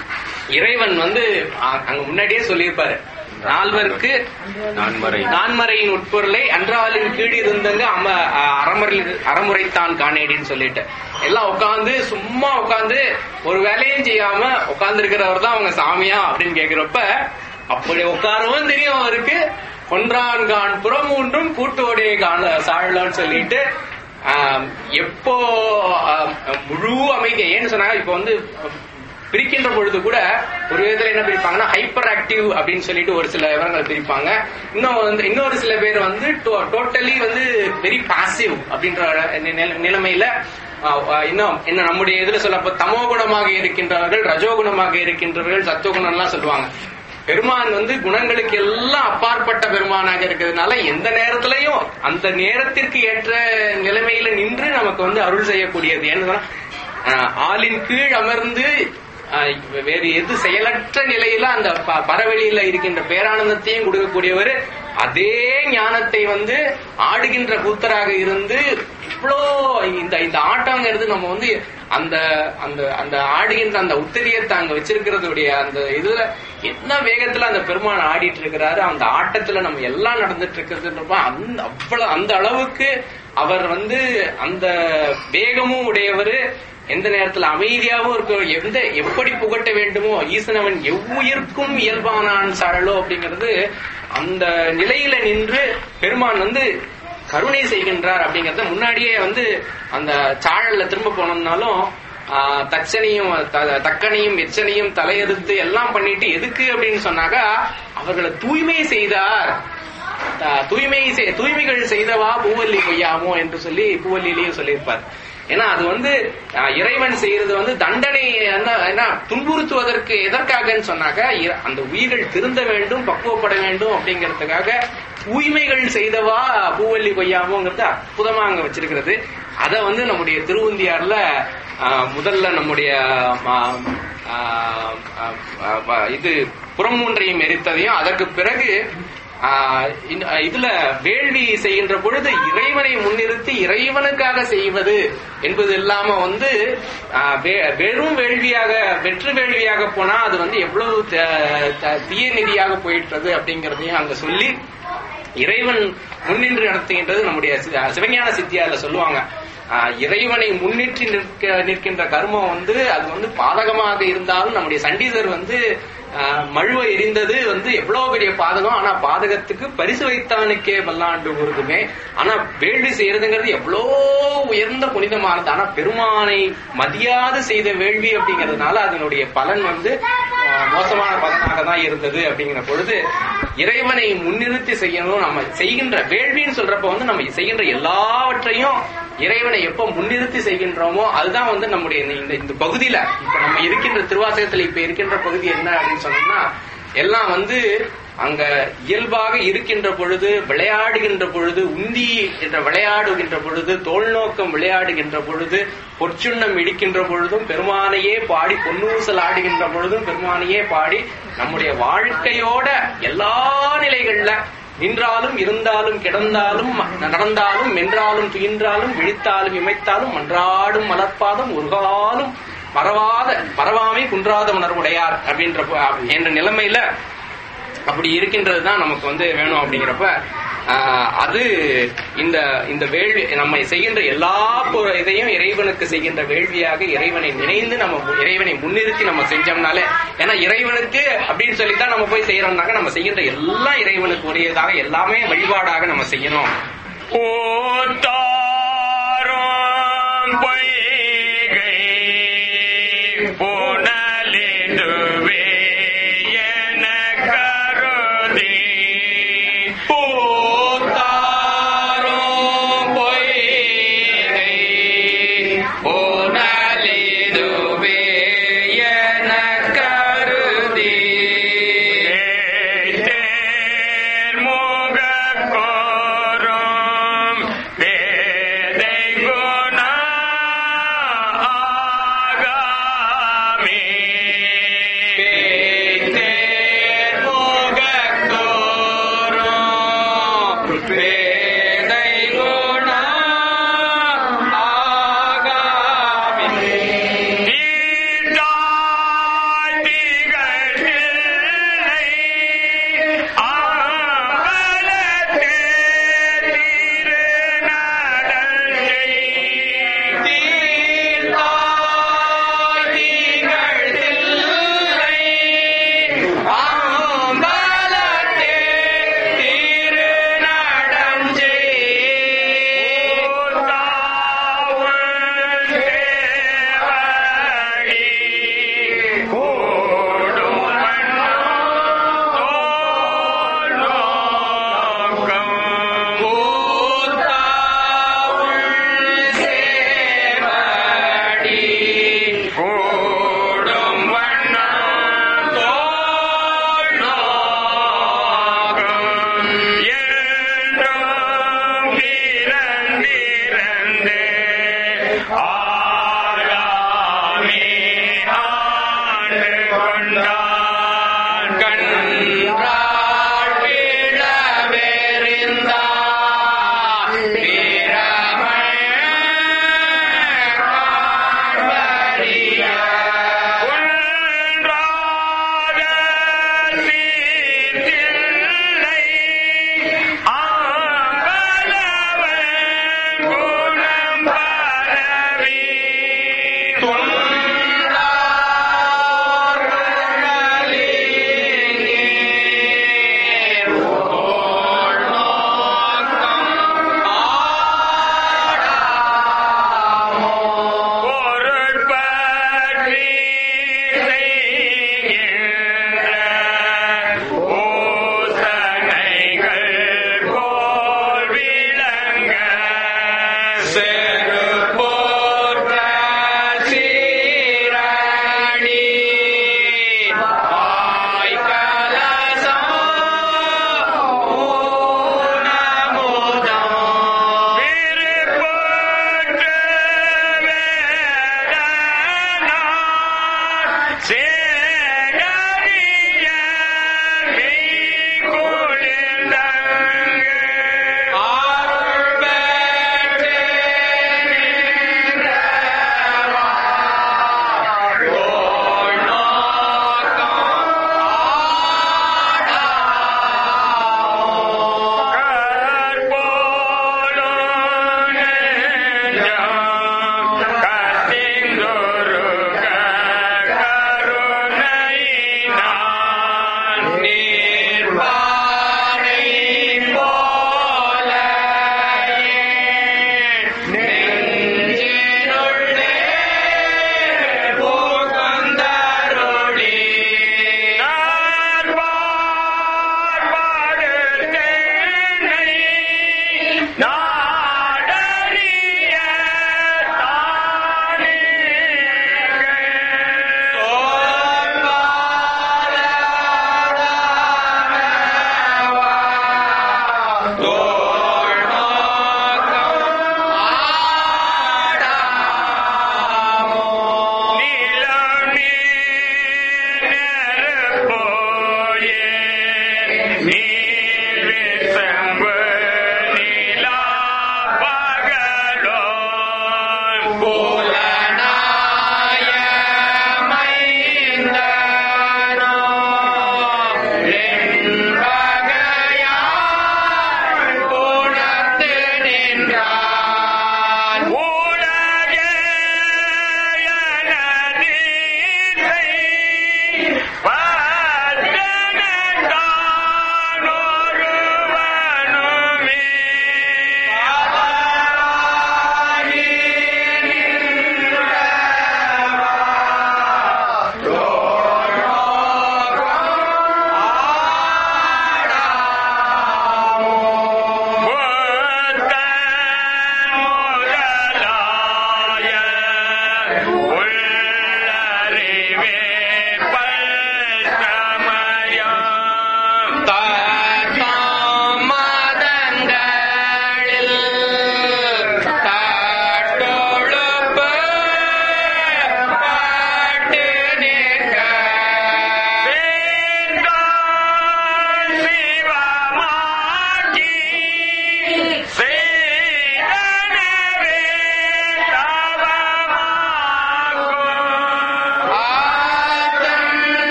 இறைவன் வந்து அ- அங்க முன்னாடியே சொல்லியிருப்பாரு நால்வருக்கு நான்மறை நான்மறையின் உட்பொருளை அன்றாலின் கீழ் இருந்தங்க அம அ- அறமுறை அறமுறைத்தான் காணேடின்னு சொல்லிட்டு எல்லாம் உட்காந்து சும்மா உட்காந்து ஒரு வேலையும் செய்யாம உட்கார்ந்து இருக்கிறவர் தான் அவங்க சாமியா அப்படின்னு கேக்குறப்ப அப்படி உட்காரவும் தெரியும் அவருக்கு கொன்றான்கான் புறமூன்றும் கூட்டோடைய காண சாழலான்னு சொல்லிட்டு ஆம், எப்போ ஆம், முழு அமைதி ஏன்னு சொன்னா இப்ப வந்து பிரிக்கின்ற பொழுது கூட ஒரு விதத்துல என்ன பிரிப்பாங்கன்னா ஹைப்பர் ஆக்டிவ் அப்படின்னு சொல்லிட்டு ஒரு சில விவரங்கள் பிரிப்பாங்க இன்னும் வந்து இன்னொரு சில பேர் வந்து டோட்டலி வந்து வெரி பாசிவ் அப்படின்ற நி- நில- நிலைமையில ஆஹ், ஆஹ், இன்னும் என்ன நம்முடைய இதுல சொல்லப்போ தமோ குணமாக இருக்கின்றவர்கள் ரஜோகுணமாக இருக்கின்றவர்கள் சத்துவகுணம் எல்லாம் சொல்லுவாங்க பெருமான் வந்து குணங்களுக்கு எல்லாம் அப்பாற்பட்ட பெருமானாக இருக்கிறதுனால எந்த நேரத்திலையும் அந்த நேரத்திற்கு ஏற்ற நிலைமையில நின்று நமக்கு வந்து அருள் செய்யக்கூடியது ஏன்னு சொன்னா, ஆஹ், ஆளின் கீழ் அமர்ந்து ஆஹ், வேறு எது செயலற்ற நிலையில அந்த ப- பரவெளியில இருக்கின்ற பேரானந்தத்தையும் கொடுக்கக்கூடியவர் அதே ஞானத்தை வந்து ஆடுகின்ற கூத்தராக இருந்து இவ்வளோ இந்த இந்த ஆட்டங்கிறது நம்ம வந்து அந்த அந்த அந்த ஆடுகின்ற அந்த உத்திரியத்தை அங்க வச்சிருக்கிறதுடைய அந்த இதுல என்ன வேகத்துல அந்த பெருமான் ஆடிட்டு இருக்கிறாரு அந்த ஆட்டத்துல நம்ம எல்லாம் நடந்துட்டு இருக்கிறதுன்றப்ப அந்த அவ்வளவு அந்த அளவுக்கு அவர் வந்து அந்த வேகமும் உடையவர் எந்த நேரத்துல அமைதியாவும் இருக்க எந்த எப்படி புகட்ட வேண்டுமோ ஈசனவன் எவ்வுயிர்க்கும் இயல்பானான் சரளோ அப்படிங்கிறது அந்த நிலையில நின்று பெருமான் வந்து கருணை செய்கின்றார் அப்படிங்கறத முன்னாடியே வந்து அந்த சாழல்ல திரும்ப போனோம்னாலும் ஆஹ், தச்சனையும் த- தக்கனையும் எச்சனையும் தலையெடுத்து எல்லாம் பண்ணிட்டு எதுக்கு அப்படின்னு சொன்னாக்கா அவர்களை தூய்மை செய்தார் த- தூய்மை செய்- தூய்மைகள் செய்தவா பூவல்லி கொய்யாமோ என்று சொல்லி பூவல்லியிலேயும் சொல்லியிருப்பார் ஏன்னா அது வந்து ஆஹ், இறைவன் செய்யறது வந்து தண்டனை என்ன- என்ன துன்புறுத்துவதற்கு எதற்காகன்னு சொன்னாக்க இ- அந்த உயிர்கள் திருந்த வேண்டும் பக்குவப்பட வேண்டும் அப்படிங்கிறதுக்காக தூய்மைகள் செய்தவா பூவல்லி கொய்யாமோங்கிறது அற்புதமா அங்க வச்சிருக்கிறது அத வந்து நம்முடைய திருவுந்தியார்ல ஆஹ், முதல்ல நம்முடைய ஆஹ், ஆஹ், ஆஹ், ஆஹ், இது புறமூன்றையும் எரித்ததையும் அதற்கு பிறகு ஆஹ், இந்த- இதுல வேள்வி செய்கின்ற பொழுது இறைவனை முன்னிறுத்தி இறைவனுக்காக செய்வது என்பது இல்லாம வந்து ஆஹ், வே- வெறும் வேள்வியாக வெற்று வேள்வியாக போனா அது வந்து எவ்வளவு த- த- தீய நெறியாக போயிட்டது அப்படிங்கறதையும் அங்க சொல்லி இறைவன் முன்னின்று நடத்துகின்றது நம்முடைய சி- சிவஞான சித்தியார்ல சொல்லுவாங்க ஆஹ், இறைவனை முன்னிட்டு நிற்க நிற்கின்ற கர்மம் வந்து அது வந்து பாதகமாக இருந்தாலும் நம்முடைய சண்டீசர் வந்து ஆஹ், மழுவ எரிந்தது வந்து எவ்வளவு பெரிய பாதகம் ஆனா பாதகத்துக்கு பரிசு வைத்தானுக்கே பல்லாண்டு உருதுமே ஆனா வேள்வி செய்யறதுங்கிறது எவ்வளோ உயர்ந்த புனிதமானது ஆனா பெருமானை மதியாது செய்த வேள்வி அப்படிங்கிறதுனால அதனுடைய பலன் வந்து ஆஹ், மோசமான பலனாக தான் இருந்தது அப்படிங்கிற பொழுது இறைவனை முன்னிறுத்தி செய்யணும் நம்ம செய்கின்ற வேள்வின்னு சொல்றப்ப வந்து நம்ம செய்கின்ற எல்லாவற்றையும் இறைவனை எப்ப முன்னிறுத்தி செய்கின்றோமோ அதுதான் வந்து நம்முடைய இந்த- இந்த இந்த பகுதியில இப்ப நம்ம இருக்கின்ற திருவாசகத்துல இப்ப இருக்கின்ற பகுதி என்ன அப்படின்னு சொன்னோம்னா எல்லாம் வந்து அங்க இயல்பாக இருக்கின்ற பொழுது விளையாடுகின்ற பொழுது உந்தி என்ற விளையாடுகின்ற பொழுது தோல் நோக்கம் விளையாடுகின்ற பொழுது பொற்சுண்ணம் இடிக்கின்ற பொழுதும் பெருமானையே பாடி பொன்னூசல் ஆடுகின்ற பொழுதும் பெருமானையே பாடி நம்முடைய வாழ்க்கையோட எல்லா நிலைகள்ல நின்றாலும் இருந்தாலும் கிடந்தாலும் நடந்தாலும் மென்றாலும் துயின்றாலும் விழித்தாலும் இமைத்தாலும் மன்றாடும் மலர்பாதம் ஒரு காலும் மறவாத மறவாமை குன்றாத உணர்வுடையார் அப்படின்ற ப- என்ற நிலைமையில அப்படி இருக்கின்றது தான் நமக்கு வந்து வேணும் அப்படிங்கிறப்ப ஆஹ், அது இந்த இந்த வேள்வி நம்ம செய்கின்ற எல்லா பொ- இதையும் இறைவனுக்கு செய்கின்ற வேள்வியாக இறைவனை நினைந்து நம்ம மு- இறைவனை முன்னிறுத்தி நம்ம செஞ்சோம்னாலே ஏன்னா இறைவனுக்கு அப்படின்னு சொல்லித்தான் நம்ம போய் செய்யறோம்னாக்க நம்ம செய்கின்ற எல்லாம் இறைவனுக்கு உரியதாக எல்லாமே வழிபாடாக நம்ம செய்யணும் பூத்தாரும் பொய்கை புனலிதுவே என கருதி பூத்தாரும் பொய்கை புனலிதுவே என கருதி தேர்முகக்கோரும் பேதை குண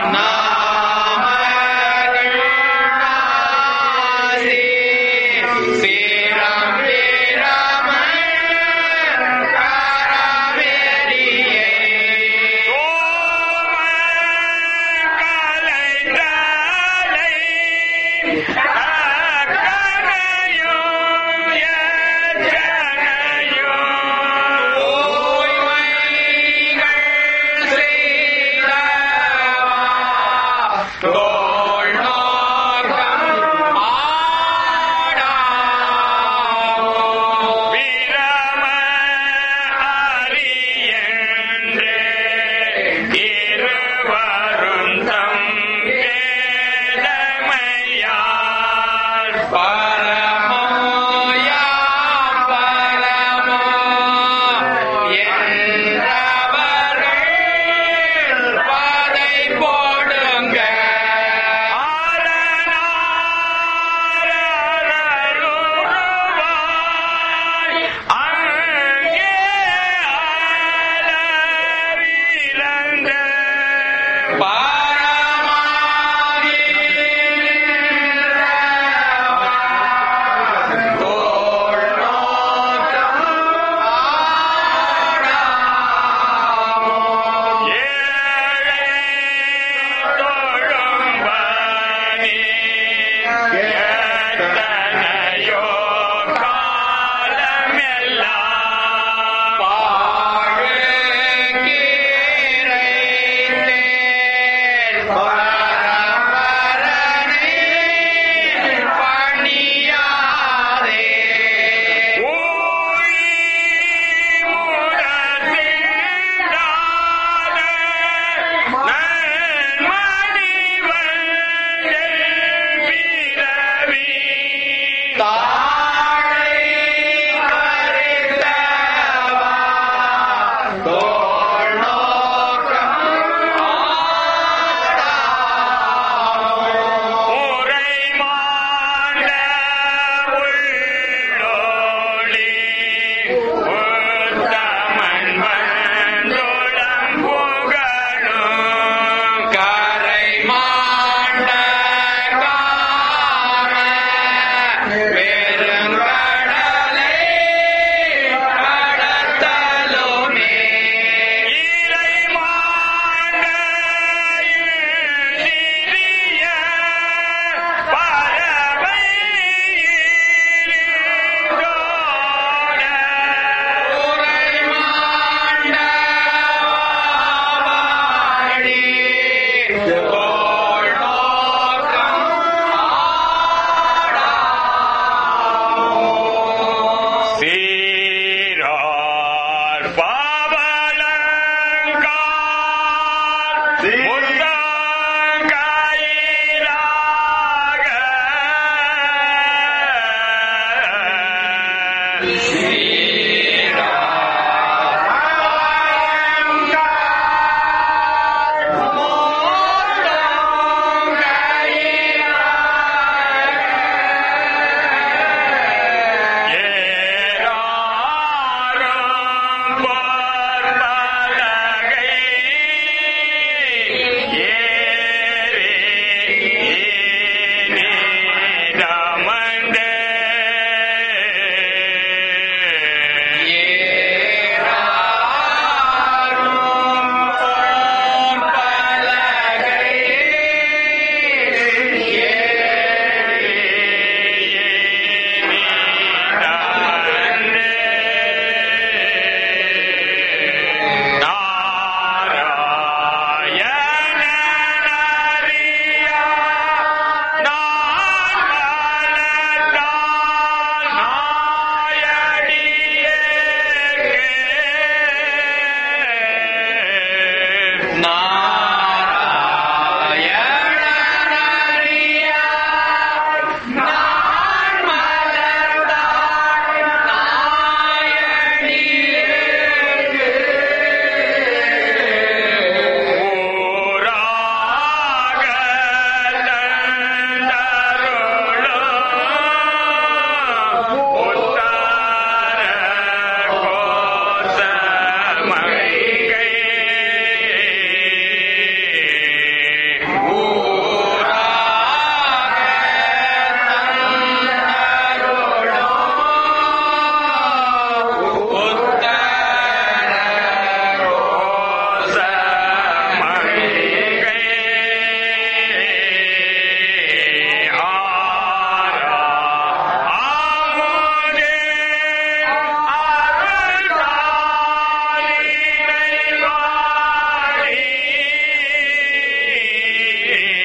ஓய்வைகள் செய்தவா ஆ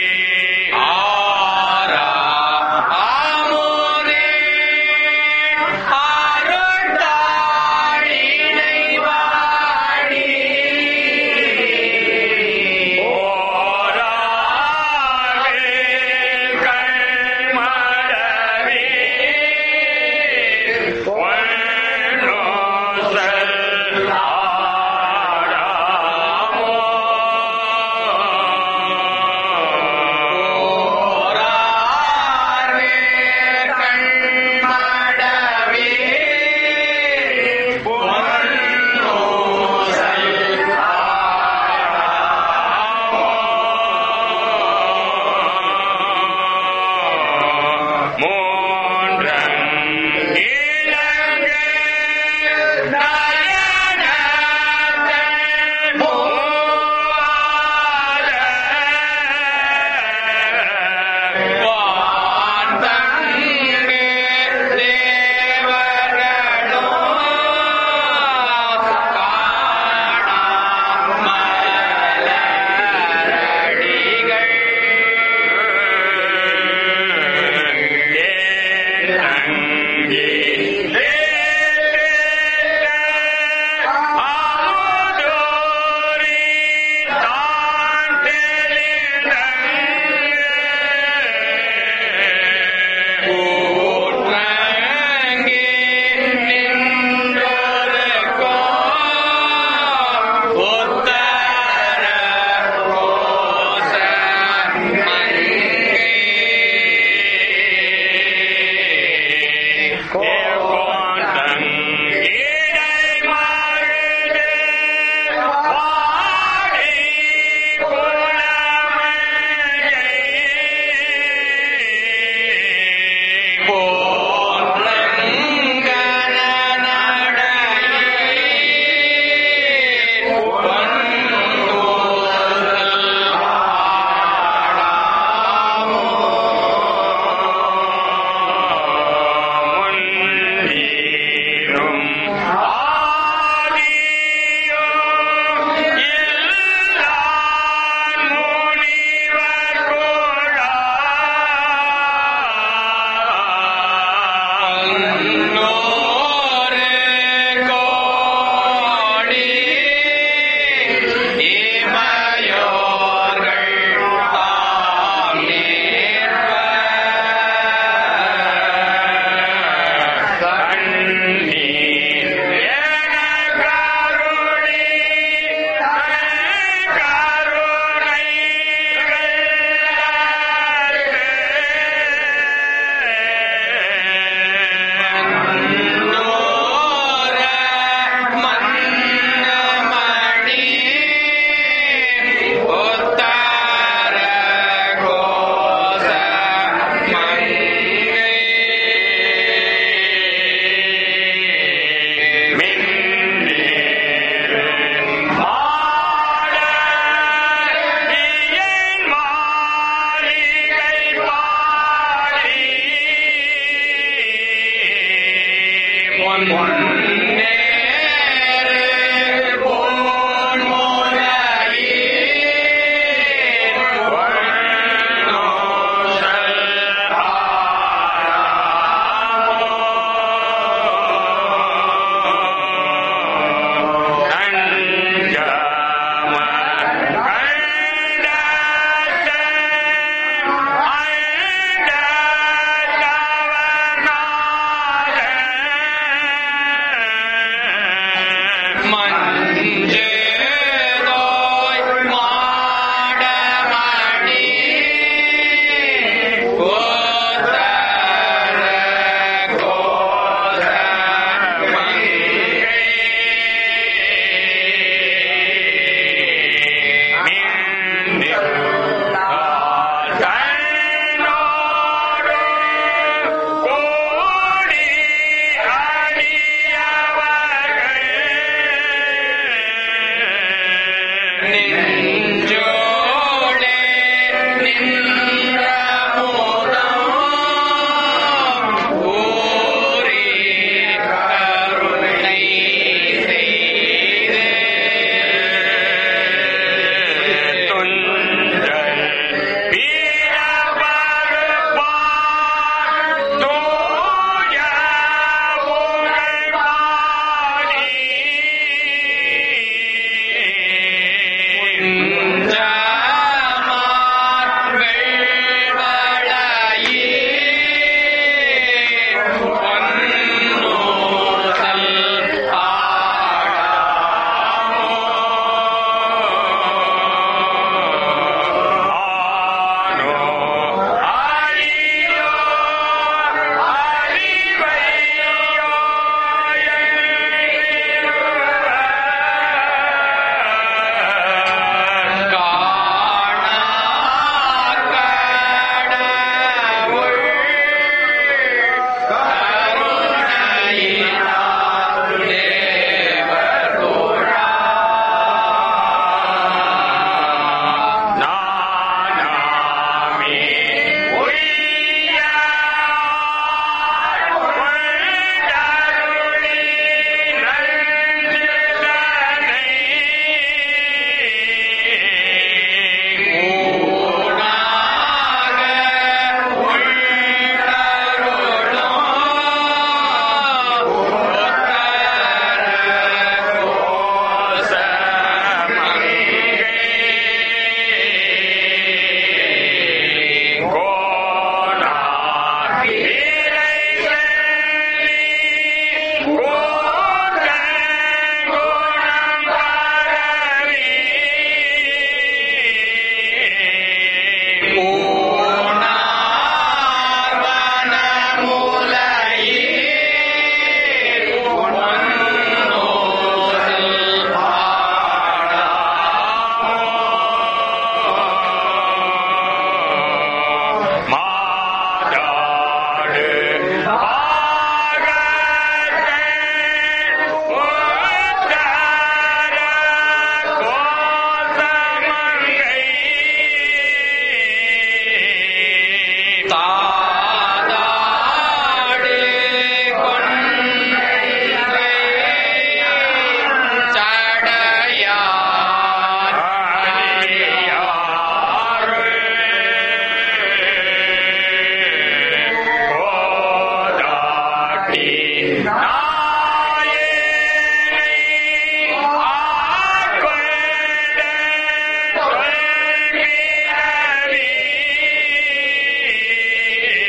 ஆ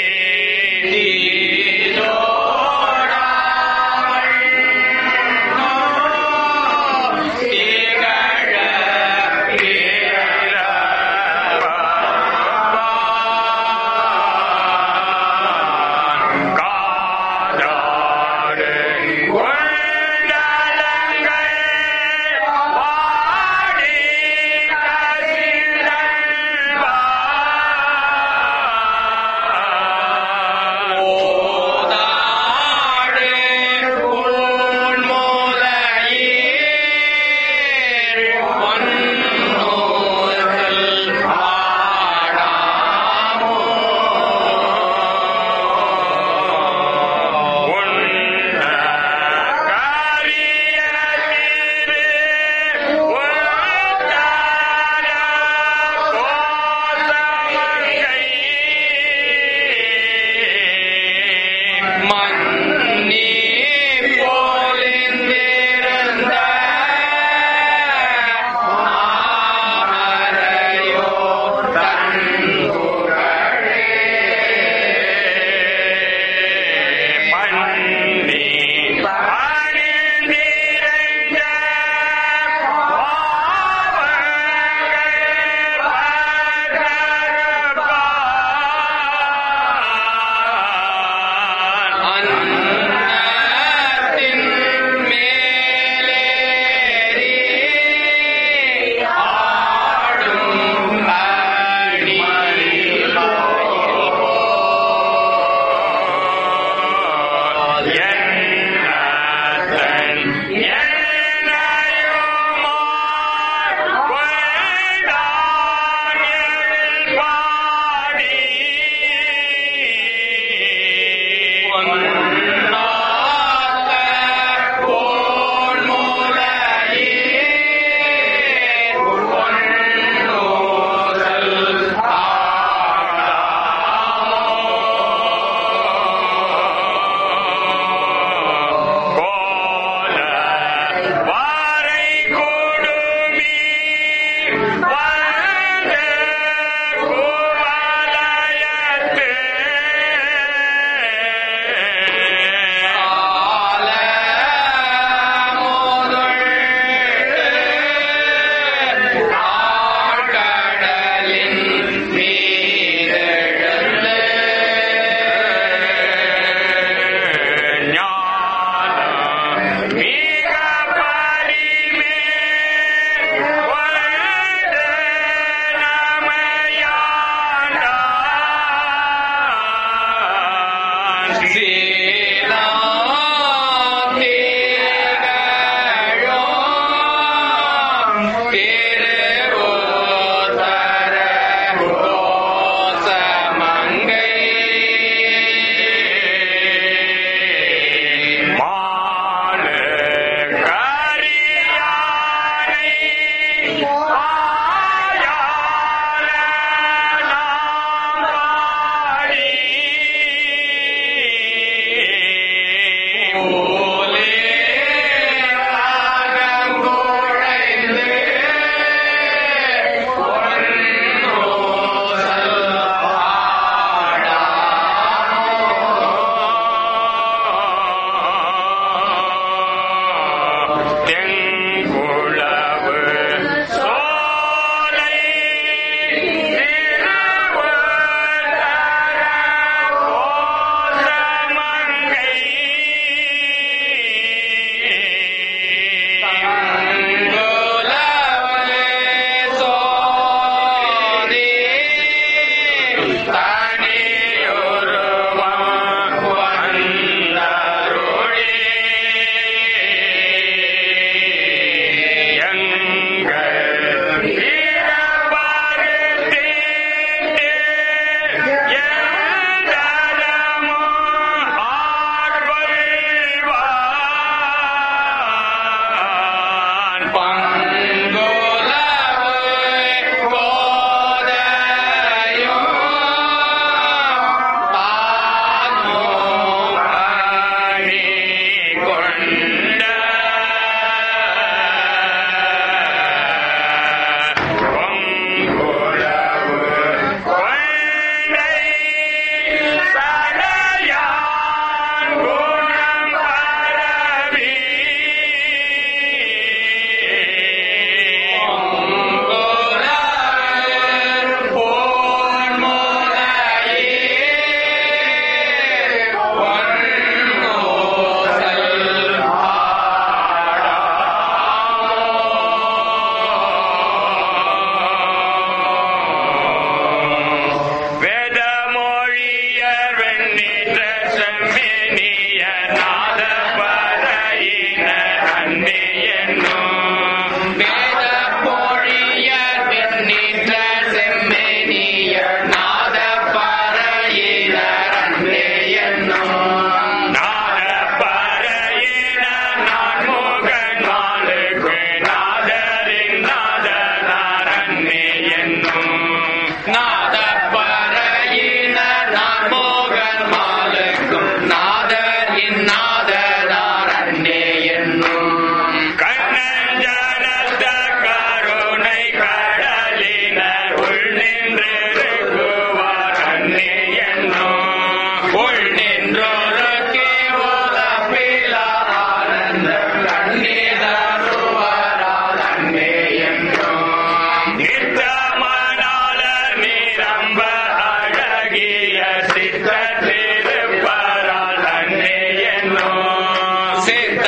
பொங்கிய சித்த திருப்பரால் அன்னே என்னும் சித்த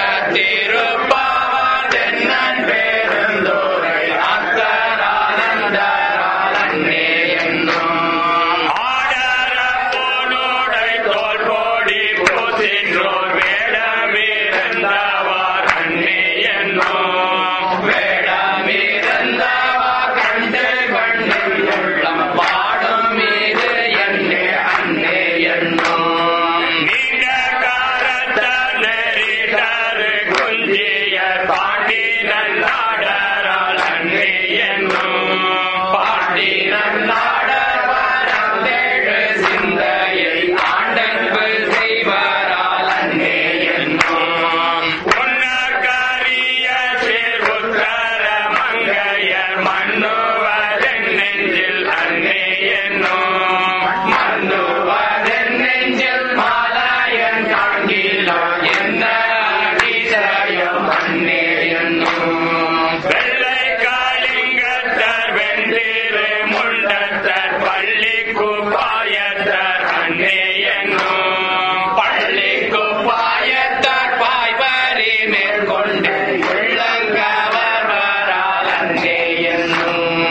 திருப்பாவதென்னன் பெருந்தோரை அத்தரானந்தரால் அன்னே என்னும் ஆடர போனோடை தோல் போடி போசின்றோர் வேடமிருந்தவார் அன்னே என்னும் வேடமிருந்தவா கண்டு கண்ணில் உள்ளம் பாடும் மீது என்னே அன்னே என்னும் நீண்ட காரத்த நெறிடரு குஞ்சிய பாண்டி நல்லாடரால் அன்னே என்னும் பாண்டி நல்லாடவரம் தேடு சிந்தையை ஆண்டன்பு செய்வரால் அன்னே என்னும் உன்னகரிய சேர்வுத்தர மங்கையர் மன்னுவதன் நெஞ்சில் அன்னே என்னும் மன்னுவதன் நெஞ்சில் மாலாயன் காண்கிலோ என்ன அதிசயம் அன்னே என்னும் வெள்ளை காளிங்கத்தர் வெந்திரு முண்டத்தர் பள்ளி குப்பாயத்தர் அன்னே என்னும் பள்ளிக்கு பாயத்தார் பாய்வரி மேற்கொண்டு உள்ளங்கவரால் அன்னே என்னும்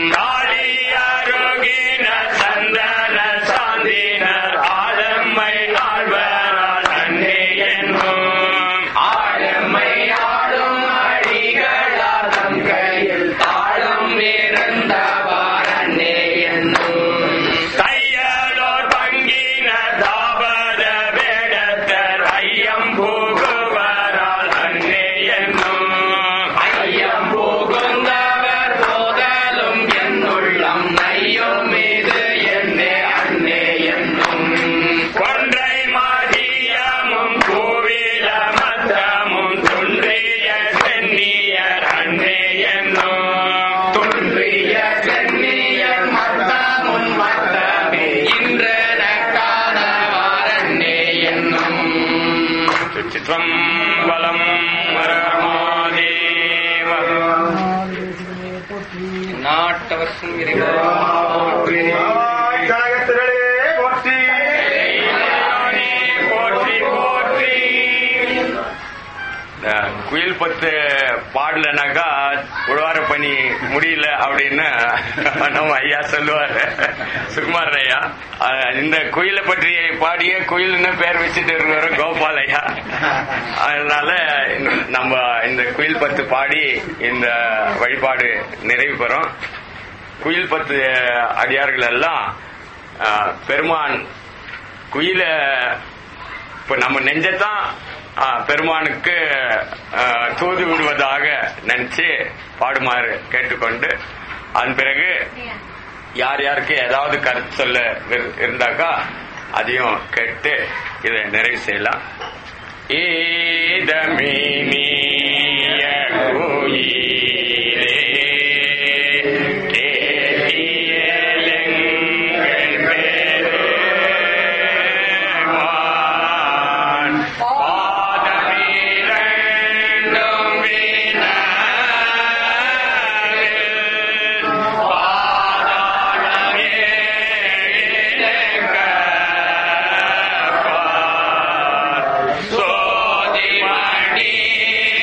காளியாரோகின சந்தன சாந்தினர் ஆதம்மை ஆழ்வரால் அன்னே என்னும் ஆழமை ஆடும் அடிகளார் தம் கையில் தாளம் இருந்தவார் அன்னே என்னும் தையலோர் பங்கின தாபத வேடத்தர் ஐயம் புகுவரால் அன்னே என்னும் ஐயம் புகுந்தவர் போதலும் என்னுள்ளம் நையும் மீது என்னே அன்னே என்னும் கொன்றை மாதியமும் கோவில மத்தமும் துன்றிய சென்னியர் அன்னே என்னும் தோன்றிய கண்ணியர் மத்தமும் மத்தமே இன்றனக்கானவார் அன்னே என்னும் சிற்றம்பலம் வரமாதேவ நாட்டவர்க்கும் இறைவா கனகத்திரளே போற்றி போற்றி போற்றி இந்த குயில் பத்து பாடலனாக்கா உழவார பணி முடியல அப்படின்னு நம்ம ஐயா சொல்லுவாரு சுகுமார் ஐயா அஹ் இந்த குயிலை பற்றி பாடிய குயில்னு பேர் வச்சுட்டு இருக்கிற கோபால் ஐயா அதனால நம்ம இந்த குயில் பத்து பாடி இந்த வழிபாடு நிறைவு பெறும் குயில் பத்து அடியார்கள் எல்லாம் அஹ், பெருமான் குயில இப்ப நம்ம நெஞ்சத்தான் ஆ, பெருமானுக்கு ஆ, தூது விடுவதாக நினைச்சு பாடுமாறு கேட்டுக்கொண்டு அதன் பிறகு யார் யாருக்கு ஏதாவது கருத்து சொல்ல இரு- இருந்தாக்கா அதையும் கேட்டு இதை நிறைவு செய்யலாம் ஈதமினிய குயிலே கேட்டியலெங்கள் பெருமான் பாதமிரண்டும் வினாவில் பாதாளமே இழக்கப்பார். சோதிமணி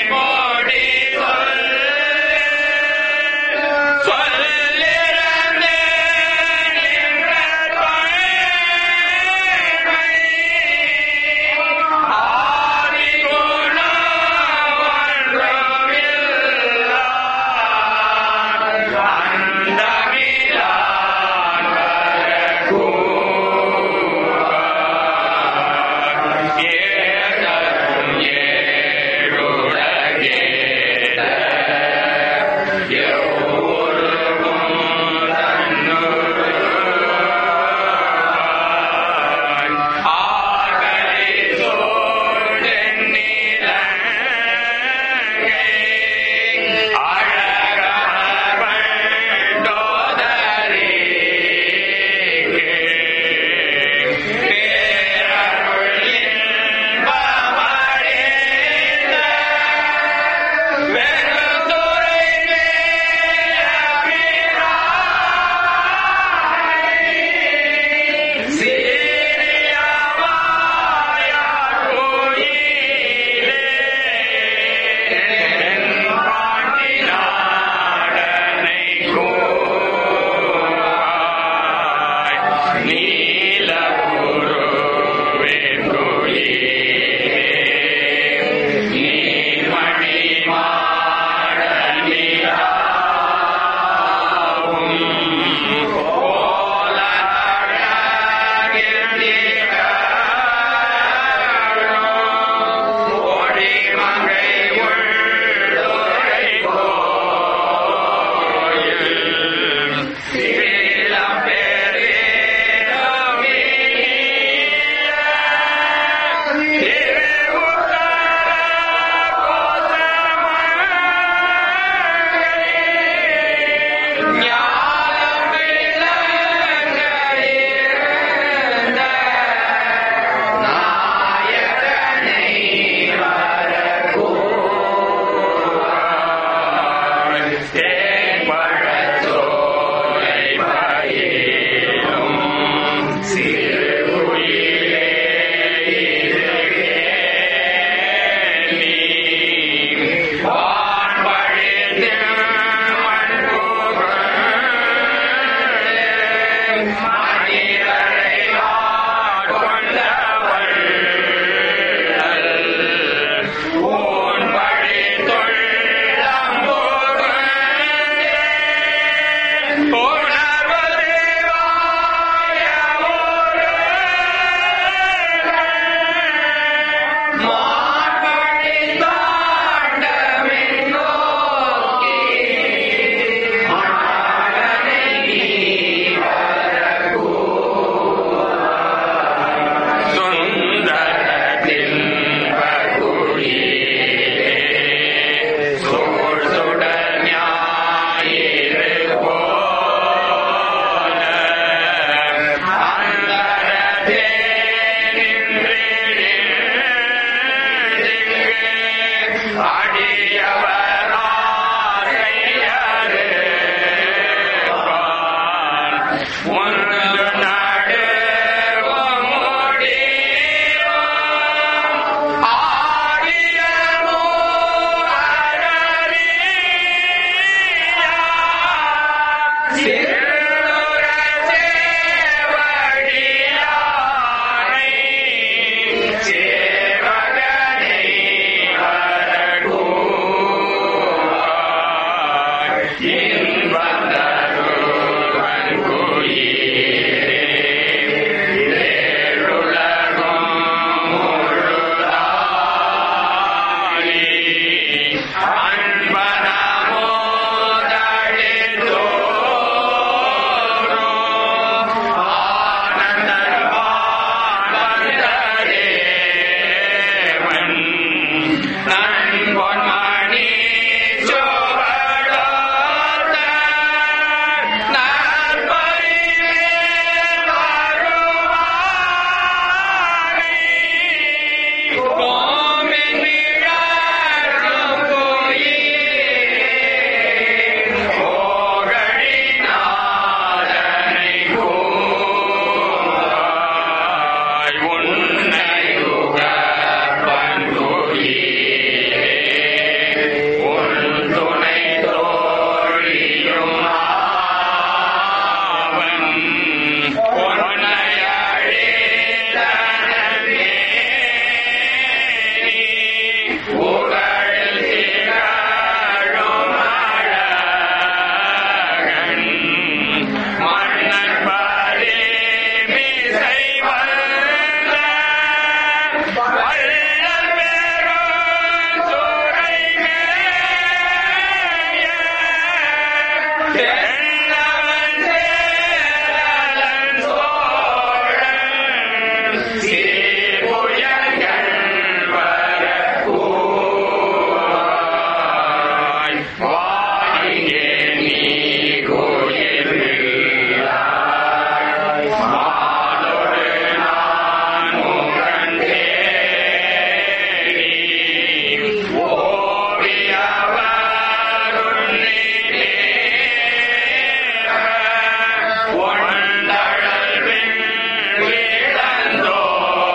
ஒன்றழல் விழந்தோ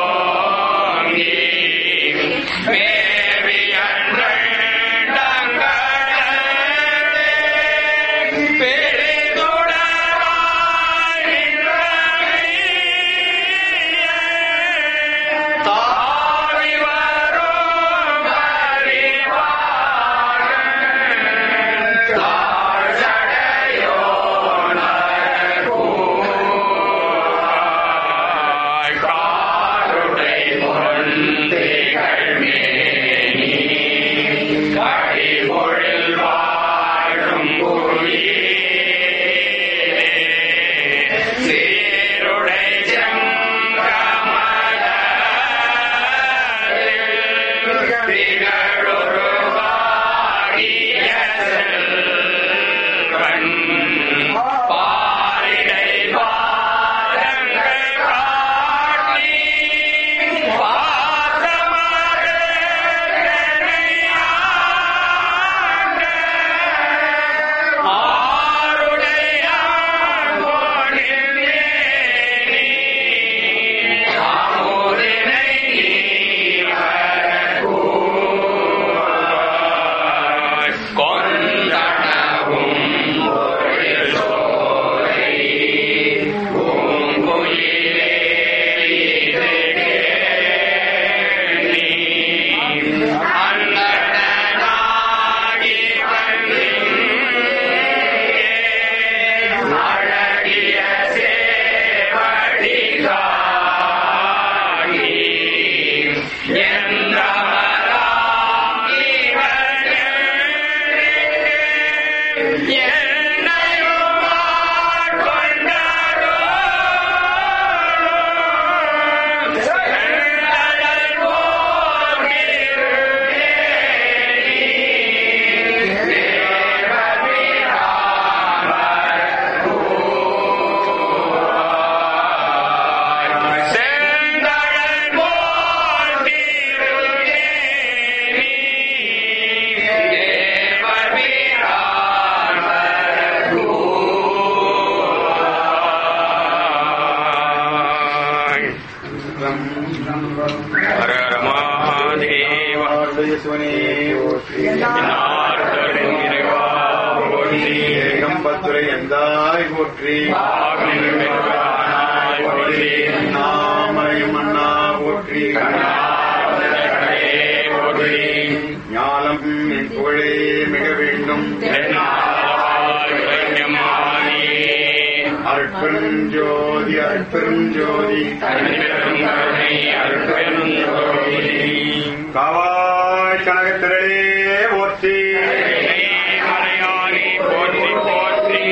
சர்வம் நம்பம் ஹர ஹர மகாதேவா சிவனே போற்றி நார்தலின் இறைவா போற்றி ஏகம்பத்துரை எந்தாய் போற்றி ஆவினிருவானாய் போற்றி நாமயம் அண்ணா போற்றி கண்ணாடே போற்றி ஞானம் என் புகழே மிக வேண்டும் என்னாய் இறைஞமானியே அற்பெருஞ்சோதி அற்பெருஞ்சோதி அருட்பெரும் கருணை அருட்பெரும் ஜோதி காவாய் கனகத்திரளே போற்றி மலையானி போற்றி போற்றி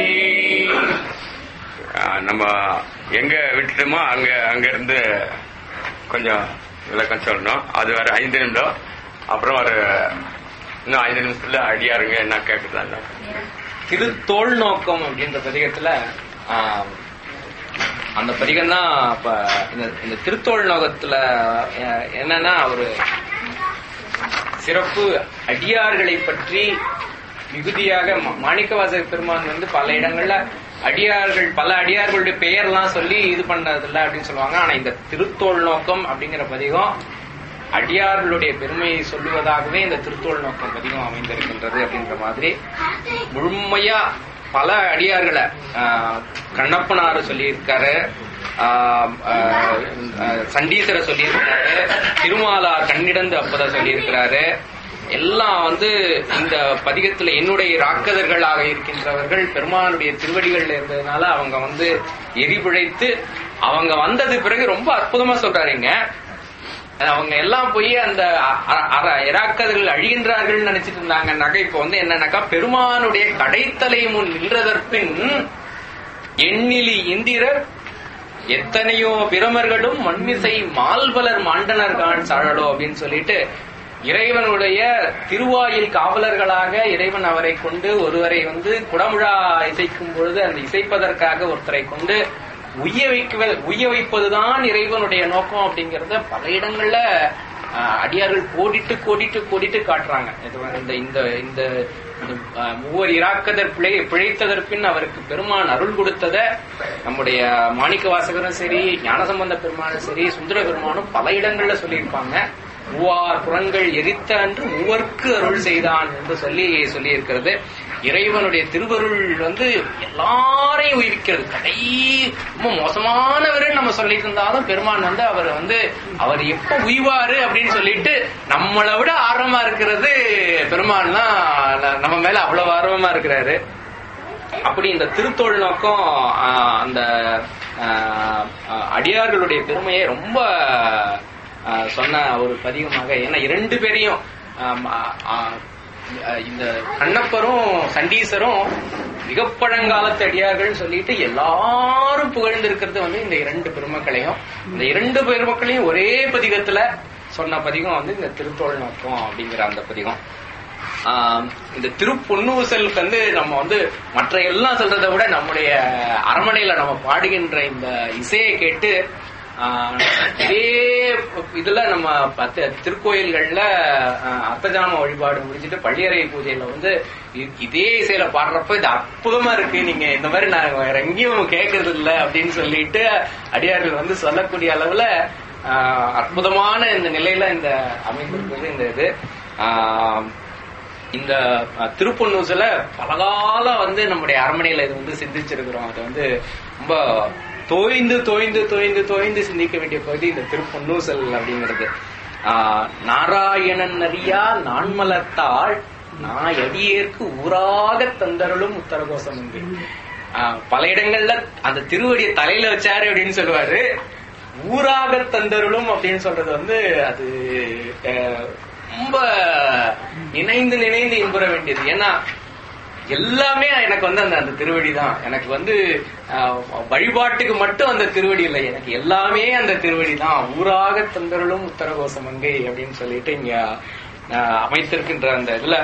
ஆ, நம்ம எங்க விட்டுட்டோமோ அங்க அங்க இருந்து கொஞ்சம் விளக்கம் சொல்லணும் அது வர ஐந்து நிமிடம் அப்புறம் ஒரு இன்னும் ஐந்து நிமிஷத்துல அடியாருங்க என்ன கேட்குறாங்க திருத்தோள் நோக்கம் அப்படின்ற பதிகத்துல ஆம், அந்த பதிகம் தான் இப்ப இந்த இந்த திருத்தோள் நோக்கத்துல அஹ், என்னன்னா ஒரு சிறப்பு அடியார்களை பற்றி மிகுதியாக ம- மாணிக்கவாசக பெருமான் வந்து பல இடங்கள்ல அடியார்கள் பல அடியார்களுடைய பெயர்லாம் சொல்லி இது பண்ணதில்ல அப்படின்னு சொல்லுவாங்க ஆனா இந்த திருத்தோள் நோக்கம் அப்படிங்கிற பதிகம் அடியார்களுடைய பெருமையை சொல்லுவதாகவே இந்த திருத்தோள் நோக்கம் பதிகம் அமைந்திருக்கின்றது அப்படின்ற மாதிரி முழுமையா பல அடியார்களை ஆஹ், கண்ணப்பனாரு சொல்லியிருக்காரு ஆஹ், ஆஹ், ஆஹ், சண்டீசரை சொல்லியிருக்காரு திருமாலா கண்ணிடந்து அப்பத சொல்லியிருக்கிறாரு எல்லாம் வந்து இந்த பதிகத்துல என்னுடைய ராக்கதர்களாக இருக்கின்றவர்கள் பெருமானுடைய திருவடிகள்ல இருந்ததுனால அவங்க வந்து எரிபிழைத்து அவங்க வந்தது பிறகு ரொம்ப அற்புதமா சொல்றாருங்க அவங்க எல்லாம் போய் அந்த அ- அ- இராக்கதர்கள் அழிகின்றார்கள் நினைச்சிட்டு இருந்தாங்கன்னாக்கா இப்ப வந்து என்னன்னாக்கா பெருமானுடைய கடைத்தலை முன் நின்றதற்பின் எண்ணிலி இந்திரர் எத்தனையோ பிரமர்களும் மண்மிசை மால்வலர் மாண்டனர்கான் சாழலோ அப்படின்னு சொல்லிட்டு இறைவனுடைய திருவாயில் காவலர்களாக இறைவன் அவரை கொண்டு ஒருவரை வந்து குடமுழா இசைக்கும் பொழுது அந்த இசைப்பதற்காக ஒருத்தரை கொண்டு உய்ய வைக்க உய்ய வைப்பதுதான் இறைவனுடைய நோக்கம் அப்படிங்கறத பல இடங்கள்ல ஆஹ், அடியார்கள் கோடிட்டு கோடிட்டு கோடிட்டு காட்டுறாங்க இது வந்து இந்த இந்த இந்த இந்த, ஆஹ், மூவர் இராக்கதர் பிழை பிழைத்ததற்பின் அவருக்கு பெருமான் அருள் கொடுத்தத நம்முடைய மாணிக்க வாசகரும் சரி ஞானசம்பந்த பெருமானும் சரி சுந்தர பெருமானும் பல இடங்கள்ல சொல்லியிருப்பாங்க மூவார் புறங்கள் எரித்த அன்று மூவர்க்கு அருள் செய்தான் என்று சொல்லி சொல்லி இருக்கிறது இறைவனுடைய திருவருள் வந்து எல்லாரையும் உயிர்க்கிறது கடை ரொம்ப மோசமானவர் நம்ம சொல்லிட்டு இருந்தாலும் பெருமான் வந்து அவர் வந்து அவர் எப்ப உய்வாரு அப்படின்னு சொல்லிட்டு நம்மளை விட ஆர்வமா இருக்கிறது பெருமான் தான் ந- நம்ம மேல அவ்வளவு ஆர்வமா இருக்கிறாரு அப்படி இந்த திருத்தோள் நோக்கம் ஆஹ், அந்த ஆஹ், ஆஹ், அடியார்களுடைய பெருமையை ரொம்ப ஆஹ், சொன்ன ஒரு பதிகமாக ஏன்னா இரண்டு பேரையும் ஆம், ஆஹ், ஆஹ், இந்த கண்ணப்பரும் சண்டீசரும் மிக பழங்காலத்து அடியார்கள் சொல்லிட்டு எல்லாரும் புகழ்ந்திருக்கிறது வந்து இந்த இரண்டு பெருமக்களையும் இந்த இரண்டு பெருமக்களையும் ஒரே பதிகத்துல சொன்ன பதிகம் வந்து இந்த திருத்தோள் நோக்கம் அப்படிங்கிற அந்த பதிகம் ஆஹ் இந்த திருப்பொன்னூசலுக்கு வந்து நம்ம வந்து மற்ற எல்லாம் சொல்றதை விட நம்முடைய அரண்மனையில நம்ம பாடுகின்ற இந்த இசையை கேட்டு ஆஹ் இதே இதுல நம்ம பத்து திருக்கோயில்கள்ல ஆஹ் அர்த்தஜாம வழிபாடு முடிச்சிட்டு பள்ளியறை பூஜையில வந்து இ- இதே இசையில பாடுறப்ப இது அற்புதமா இருக்கு நீங்க இந்த மாதிரி நான் வேற எங்கேயும் கேட்கறது இல்ல அப்படின்னு சொல்லிட்டு அடியார்கள் வந்து சொல்லக்கூடிய அளவுல ஆஹ் அற்புதமான இந்த நிலையில இந்த அமைந்திருக்கிறது இந்த இது ஆஹ் இந்த அஹ், திருப்பொன்னூசில பலகாலம் வந்து நம்முடைய அரண்மனையில இது வந்து சிந்திச்சிருக்கிறோம் அது வந்து ரொம்ப தோய்ந்து தோய்ந்து தோய்ந்து தோய்ந்து சிந்திக்க வேண்டிய பகுதி இந்த திருப்பொன்னூசல் அப்படிங்கிறது ஆஹ், நாராயணன் அறியா நான்மலத்தாள் நான் அடியேற்கு ஊராக தந்தருளும் உத்தரகோசம் உண்டு ஆஹ், பல இடங்கள்ல அந்த திருவடியை தலையில வச்சாரு அப்படின்னு சொல்லுவாரு ஊராக தந்தருளும் அப்படின்னு சொல்றது வந்து அது அஹ், ரொம்ப நினைந்து நினைந்து இன்புற வேண்டியது ஏன்னா எல்லாமே எனக்கு வந்து அந்த அந்த திருவடி தான் எனக்கு வந்து அஹ், வழிபாட்டுக்கு மட்டும் அந்த திருவடி இல்லை எனக்கு எல்லாமே அந்த திருவடி தான் ஊராக தந்தருளும் உத்தரகோச மங்கை அப்படின்னு சொல்லிட்டு இங்க அஹ், அமைத்திருக்கின்ற அந்த இதுல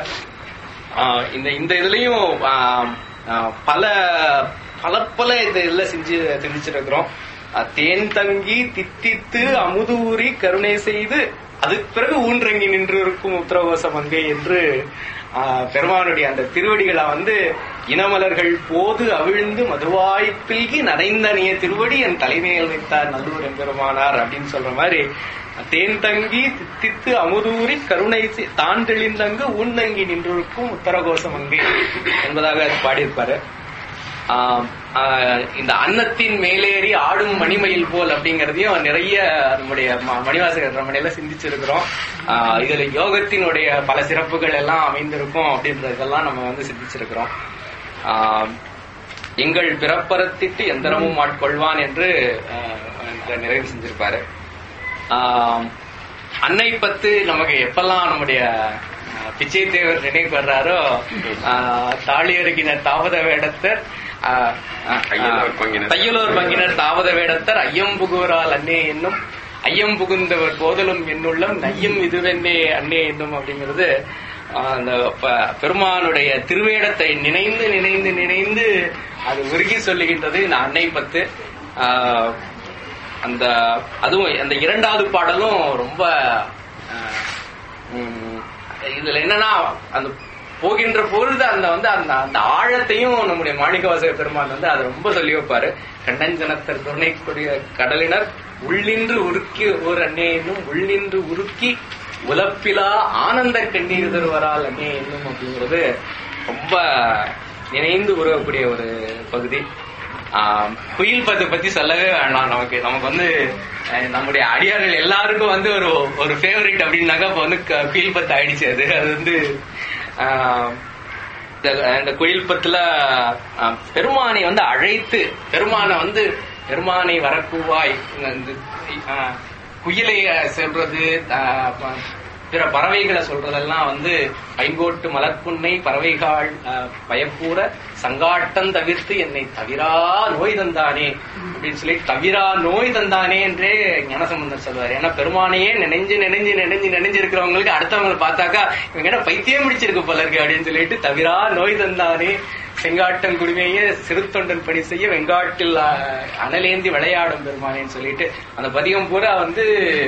ஆஹ் இந்த இந்த இதுலயும் ஆஹ் ஆஹ் பல பல பல இந்த இதுல செஞ்சு சிந்திச்சிருக்கிறோம் ஆஹ் தேன் தங்கி தித்தித்து அமுதூரி கருணை செய்து அதுக்கு பிறகு ஊன்றங்கி நின்று இருக்கும் உத்தரகோச மங்கை என்று ஆ, பெருமானுடைய அந்த திருவடிகளை வந்து இனமலர்கள் போது அவிழ்ந்து மதுவாய் பில்கி நனைந்தனிய திருவடி என் தலைமையில் வைத்தார் நல்லூர் எம்பெருமானார் அப்படின்னு சொல்ற மாதிரி தேன் தங்கி தித்தித்து அமுதூரி கருணை செய்- தான் தெளிந்தங்கு ஊன்தங்கி நின்றிருக்கும் உத்தரகோச மங்கை என்பதாக பாடியிருப்பாரு ஆஹ் ஆஹ் இந்த அன்னத்தின் மேலேறி ஆடும் மணிமயில் போல் அப்படிங்கறதையும் நிறைய நம்முடைய ம- மணிவாசகர் ரமணையில சிந்திச்சிருக்கிறோம் ஆஹ் இதுல யோகத்தினுடைய பல சிறப்புகள் எல்லாம் அமைந்திருக்கும் அப்படின்றதெல்லாம் நம்ம வந்து சிந்திச்சிருக்கிறோம் ஆஹ் எங்கள் பிறப்பரத்திட்டு எந்தனமும் ஆட்கொள்வான் என்று ஆஹ் இந்த நிறைவு செஞ்சிருப்பாரு ஆஹ் அன்னை பத்து நமக்கு எப்பெல்லாம் நம்முடைய ஆஹ், பிச்சை தேவர் நினைவு வர்றாரோ ஆஹ், தாலி அருகினர் தாவத வேடத்தர் ஆஹ், ஆஹ், தையலோர் பங்கினர். தையலோர் பங்கினர் தாவத வேடத்தர் ஐயம் புகுவரால் அன்னே என்னும் ஐயம் புகுந்தவர் போதலும் என்னுள்ளம் நையும் இதுவென்னே அன்னே என்னும் அப்படிங்கிறது ஆஹ், அந்த ப- பெருமானுடைய திருவேடத்தை நினைந்து நினைந்து நினைந்து அது உருகி சொல்லுகின்றது இந்த அன்னை பத்து ஆஹ், அந்த அதுவும் அந்த இரண்டாவது பாடலும் ரொம்ப அஹ், உம், இதுல என்னன்னா அந்த போகின்ற பொழுது அந்த வந்து அந்த அந்த ஆழத்தையும் நம்முடைய மாணிக்கவாசக பெருமான் வந்து அதை ரொம்ப சொல்லி வைப்பாரு கண்ணஞ்சனத்தர் துணைக்கூடிய கடலினர் உள்ளின்று உருக்கி ஒரு அன்னே என்னும் உள்ளின்று உருக்கி உலப்பிலா ஆனந்த கண்ணீர் தருவரால் அன்னே என்னும் அப்படிங்கிறது ரொம்ப நினைந்து உருவக்கூடிய ஒரு பகுதி ஆம், குயில் பத்து பத்தி சொல்லவே வேண்டாம் நமக்கு நமக்கு வந்து அஹ், நம்முடைய அடியார்கள் எல்லாருக்கும் வந்து ஒரு ஒரு ஃபேவரட் அப்படின்னாக்கா இப்ப வந்து க- குயில் பத்து ஆயிடுச்சு அது அது வந்து ஆம், இந்த- இந்த குயில் பத்துல ஆம், பெருமானை வந்து அழைத்து பெருமானை வந்து பெருமானை வரக்கூவாய் இந்த ஆஹ், குயிலை சொல்றது ஆஹ், ப- பிற பறவைகளை சொல்றதெல்லாம் வந்து பைங்கோட்டு மலர்ப்புன்னை பறவைகள் ஆஹ், பயப்பூர சங்காட்டம் தவிர்த்து என்னை தவிரா நோய் தந்தானே அப்படின்னு சொல்லி தவிரா நோய் தந்தானே என்றே ஞானசம்பந்தர் சொல்வார் ஏன்னா பெருமானையே நினைஞ்சு நினைஞ்சு நினைஞ்சு நினைஞ்சு இருக்கிறவங்களுக்கு அடுத்தவங்களை பார்த்தாக்கா இவங்க என்ன பைத்தியம் பிடிச்சிருக்கு போல இருக்கு அப்படின்னு சொல்லிட்டு தவிரா நோய் தந்தானே செங்காட்டம் குடிமையே சிறுத்தொண்டன் பணி செய்ய வெங்காட்டில் அஹ், அனலேந்தி விளையாடும் பெருமானேன்னு சொல்லிட்டு அந்த பதிகம் பூரா வந்து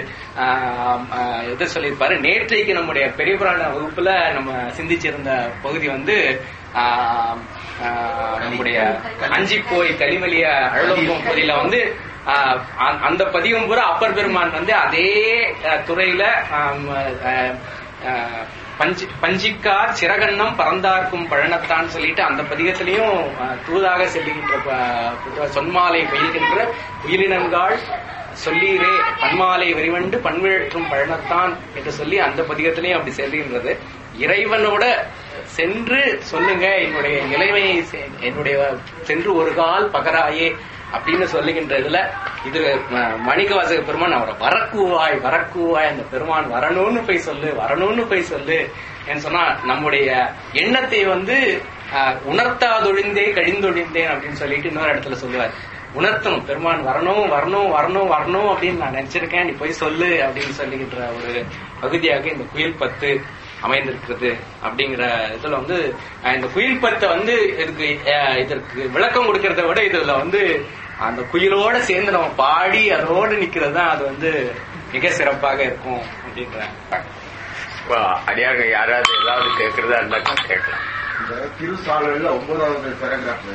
ஆஹ், ஆஹ், எதை சொல்லியிருப்பாரு நேற்றைக்கு நம்முடைய பெரிய புராண வகுப்புல நம்ம சிந்திச்சிருந்த பகுதி வந்து ஆஹ், ஆஹ், நம்முடைய அஞ்சி போய் களிமலிய அழலோகம் பகுதியில வந்து ஆஹ், அந்த- அந்த பதிகம் பூரா அப்பர் பெருமான் வந்து அதே அஹ், துறையில ஆம், அஹ், ஆஹ், பஞ்சி பஞ்சிக்கார் சிறகண்ணம் பறந்தார்க்கும் பழனத்தான் சொல்லிட்டு அந்த பதிகத்திலையும் ஆஹ், தூதாக செல்லுகின்ற ப- சொன்மாலை பயில்கின்ற உயிரினங்காள் சொல்லீரே பன்மாலை விரிவண்டு பண்விழற்றும் பழனத்தான் என்று சொல்லி அந்த பதிகத்திலையும் அப்படி செல்லுகின்றது இறைவனோட சென்று சொல்லுங்க என்னுடைய நிலைமையை செ- என்னுடைய சென்று ஒரு கால் பகராயே அப்படின்னு சொல்லுகின்ற இதுல இது ம- மாணிக்கவாசக பெருமான் அவரை வரக்கூவாய் வரக்கூவாய் அந்த பெருமான் வரணும்னு போய் சொல்லு வரணும்னு போய் சொல்லு என்று சொன்னா நம்முடைய எண்ணத்தை வந்து ஆஹ், உணர்த்தாதொழிந்தே கழிந்தொழிந்தேன் அப்படின்னு சொல்லிட்டு இன்னொரு இடத்துல சொல்லுவார் உணர்த்தணும் பெருமான் வரணும் வரணும் வரணும் வரணும் அப்படின்னு நான் நினைச்சிருக்கேன் நீ போய் சொல்லு அப்படின்னு சொல்லுகின்ற ஒரு பகுதியாக இந்த குயில் பத்து அமைந்திருக்கிறது அப்படிங்கிற இதுல வந்து அஹ், இந்த குயில் பத்தை வந்து இதுக்கு அஹ், இதற்கு விளக்கம் கொடுக்கறத விட இதுல வந்து அந்த குயிலோட சேர்ந்து நம்ம பாடி அதோட நிக்கிறது தான் அது வந்து மிக சிறப்பாக இருக்கும் அப்படின்ற இப்போ அடியார்கள் யாராவது ஏதாவது கேட்கறதா இருந்தாக்கா கேட்கலாம் இந்த திருசாளர்ல ஒன்பதாவது பேராகிராஃப்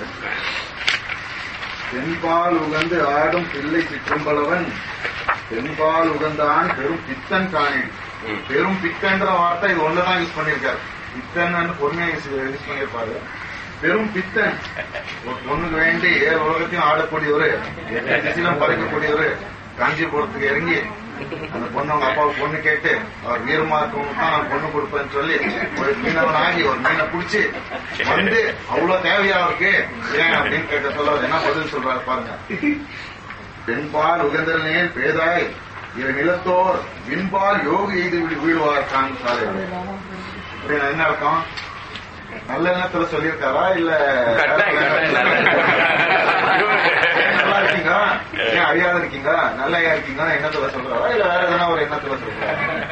தென்பால் உகந்து ஆடும் பிள்ளை சிற்றம்பளவன் தென்பால் உகந்தான் பெரும் பித்தன் காணேன் ம். பெரும் பித்தன்ற வார்த்தை இது ஒண்ணுதான் யூஸ் பண்ணிருக்காரு பித்தன் பொறுமையா யூஸ் பண்ணிருப்பாரு பெரும் பித்தன் ஒரு பொண்ணுக்கு வேண்டி ஏழு உலகத்தையும் ஆடக்கூடியவரு எட்டு திசையிலும் பறக்கக்கூடியவரு காஞ்சிபுரத்துக்கு இறங்கி அந்த பொண்ணு அவங்க அப்பாவுக்கு பொண்ணு கேட்டு அவர் வீரமா இருக்கவங்க தான் நான் பொண்ணு கொடுப்பேன்னு சொல்லி ஒரு மீனவன் ஆகி ஒரு மீனை புடிச்சு வந்து அவ்வளவு தேவையா இருக்கு ஏன் அப்படின்னு கேட்க சொல்ல அவர் என்ன பதில் சொல்றாரு பாருங்க பெண்பால் உகந்தல் நேர் பேதாய் இவ நிலத்தோர் விண்பால் யோகி எய்து வீழ் வீழ்வார் தான் சாலை அப்படின்னு என்ன அர்த்தம் நல்ல எண்ணத்துல சொல்லியிருக்காரா இல்ல கட்டாயம், கட்டாயம், நல்ல நல்லா இருக்கீங்களா ஏன் அறியாத இருக்கீங்களா நல்லையா இருக்கீங்களா எண்ணத்துல சொல்றாரா இல்ல வேற எதனா ஒரு எண்ணத்துல சொல்றாரா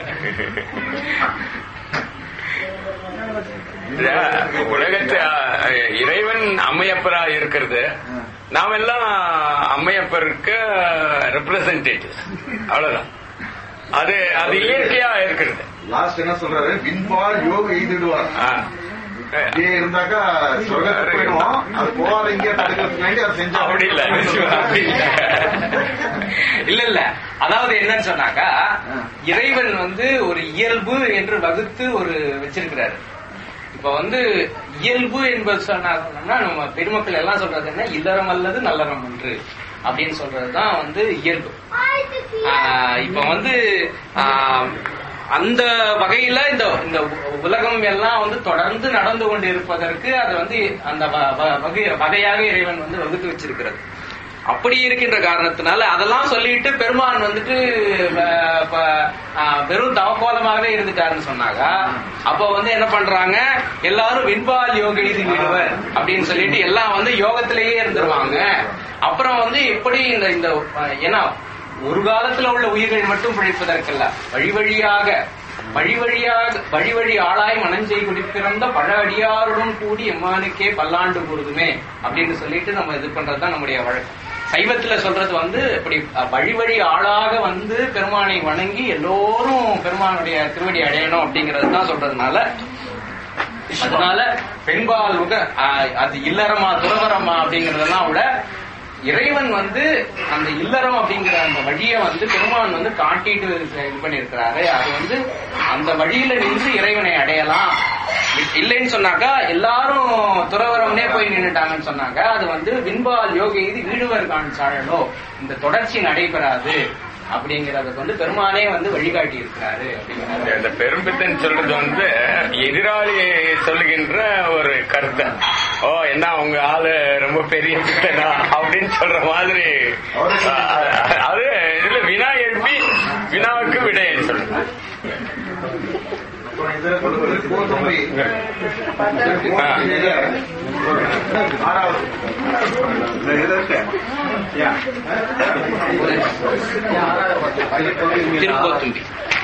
இந்த உலகத்து அஹ், இறைவன் அம்மையப்பரா இருக்கிறது நாம் எல்லாம் அம்மையப்பருக்கு ரெப்ரசன்டேட்டிவ் அவ்வளவுதான் அது அது இயற்கையா இருக்கிறது லாஸ்ட் என்ன சொல்றாரு விண்பால் யோக எய்திடுவார் ஆ. இதே இருந்தாக்கா சொர்க்கத்துக்கு போயிடுவோம் அது போகாத இங்கே தடுக்கிறதுக்கு வேண்டி அதை செஞ்சா அப்படி இல்ல அப்படி இல்ல இல்ல இல்ல அதாவது என்னன்னு சொன்னாக்கா இறைவன் வந்து ஒரு இயல்பு என்று வகுத்து ஒரு வச்சிருக்கிறாரு இப்ப வந்து இயல்பு என்பது சொன்னாங்கன்னா நம்ம பெருமக்கள் எல்லாம் சொல்றது என்ன இல்லறம் அல்லது நல்லறம் ஒன்று அப்படின்னு சொல்றதுதான் வந்து இயல்பு ஆஹ் இப்ப வந்து ஆஹ் அந்த வகையில இந்த இந்த உலகம் எல்லாம் வந்து தொடர்ந்து நடந்து கொண்டு இருப்பதற்கு அது வந்து அந்த வ- வ- வகை- வகையாக இறைவன் வந்து வகுத்து வச்சிருக்கிறது அப்படி இருக்கின்ற காரணத்தினால அதெல்லாம் சொல்லிட்டு பெருமான் வந்துட்டு அஹ், இப்ப, அஹ், வெறும் தவக்கோலமாகவே இருந்துட்டாருன்னு சொன்னாங்க அப்போ வந்து என்ன பண்றாங்க எல்லாரும் விண்பால் யோக இது விடுவர் அப்படின்னு சொல்லிட்டு எல்லாம் வந்து யோகத்திலேயே இருந்துருவாங்க அப்புறம் வந்து எப்படி இந்த இந்த அஹ், ஏன்னா ஒரு காலத்துல உள்ள உயிர்கள் மட்டும் பிழைப்பதற்கல்ல வழி வழியாக வழி வழியாக வழி வழி ஆளாய் மனஞ்செய் குடிப்பிறந்த பழ அடியாருடன் கூடி எம்மானுக்கே பல்லாண்டு கூறுதுமே அப்படின்னு சொல்லிட்டு நம்ம இது பண்றதுதான் நம்முடைய வழக்கம் சைவத்துல சொல்றது வந்து இப்படி அஹ், வழி வழி ஆளாக வந்து பெருமானை வணங்கி எல்லோரும் பெருமானுடைய திருவடி அடையணும் அப்படிங்கறது தான் சொல்றதுனால அதனால பெண்பால் உக அஹ், அது இல்லறமா துறவரமா அப்படிங்கறதெல்லாம் விட இறைவன் வந்து அந்த இல்லறம் அப்படிங்கிற அந்த வழியை வந்து பெருமான் வந்து காட்டிட்டு இது பண்ணியிருக்கிறாரு அது வந்து அந்த வழியில நின்று இறைவனை அடையலாம் இல்லைன்னு சொன்னாக்கா எல்லாரும் துறவரம்னே போய் நின்னுட்டாங்கன்னு சொன்னாங்க அது வந்து விண்பால் யோகி இது வீடுவர் காண்சாழலோ இந்த தொடர்ச்சி நடைபெறாது அப்படிங்கறதுக்கு வந்து பெருமானே வந்து வழிகாட்டி இருக்கிறாரு அப்படிங்கிறாரு இந்த பெரும்பித்தன் சொல்றது வந்து எதிராளி சொல்லுகின்ற ஒரு கருத்து ஓ என்ன உங்க ஆளு ரொம்ப பெரிய பித்தனா அப்படின்னு சொல்ற மாதிரி அஹ், அது இதுல வினா எழுப்பி வினாவுக்கு விடை சொல்லுங்க அப்புறம் இதுல சொல்லுவது கோதுமை கோதுமையில ஆறாவது திருக்கோத்தும்பி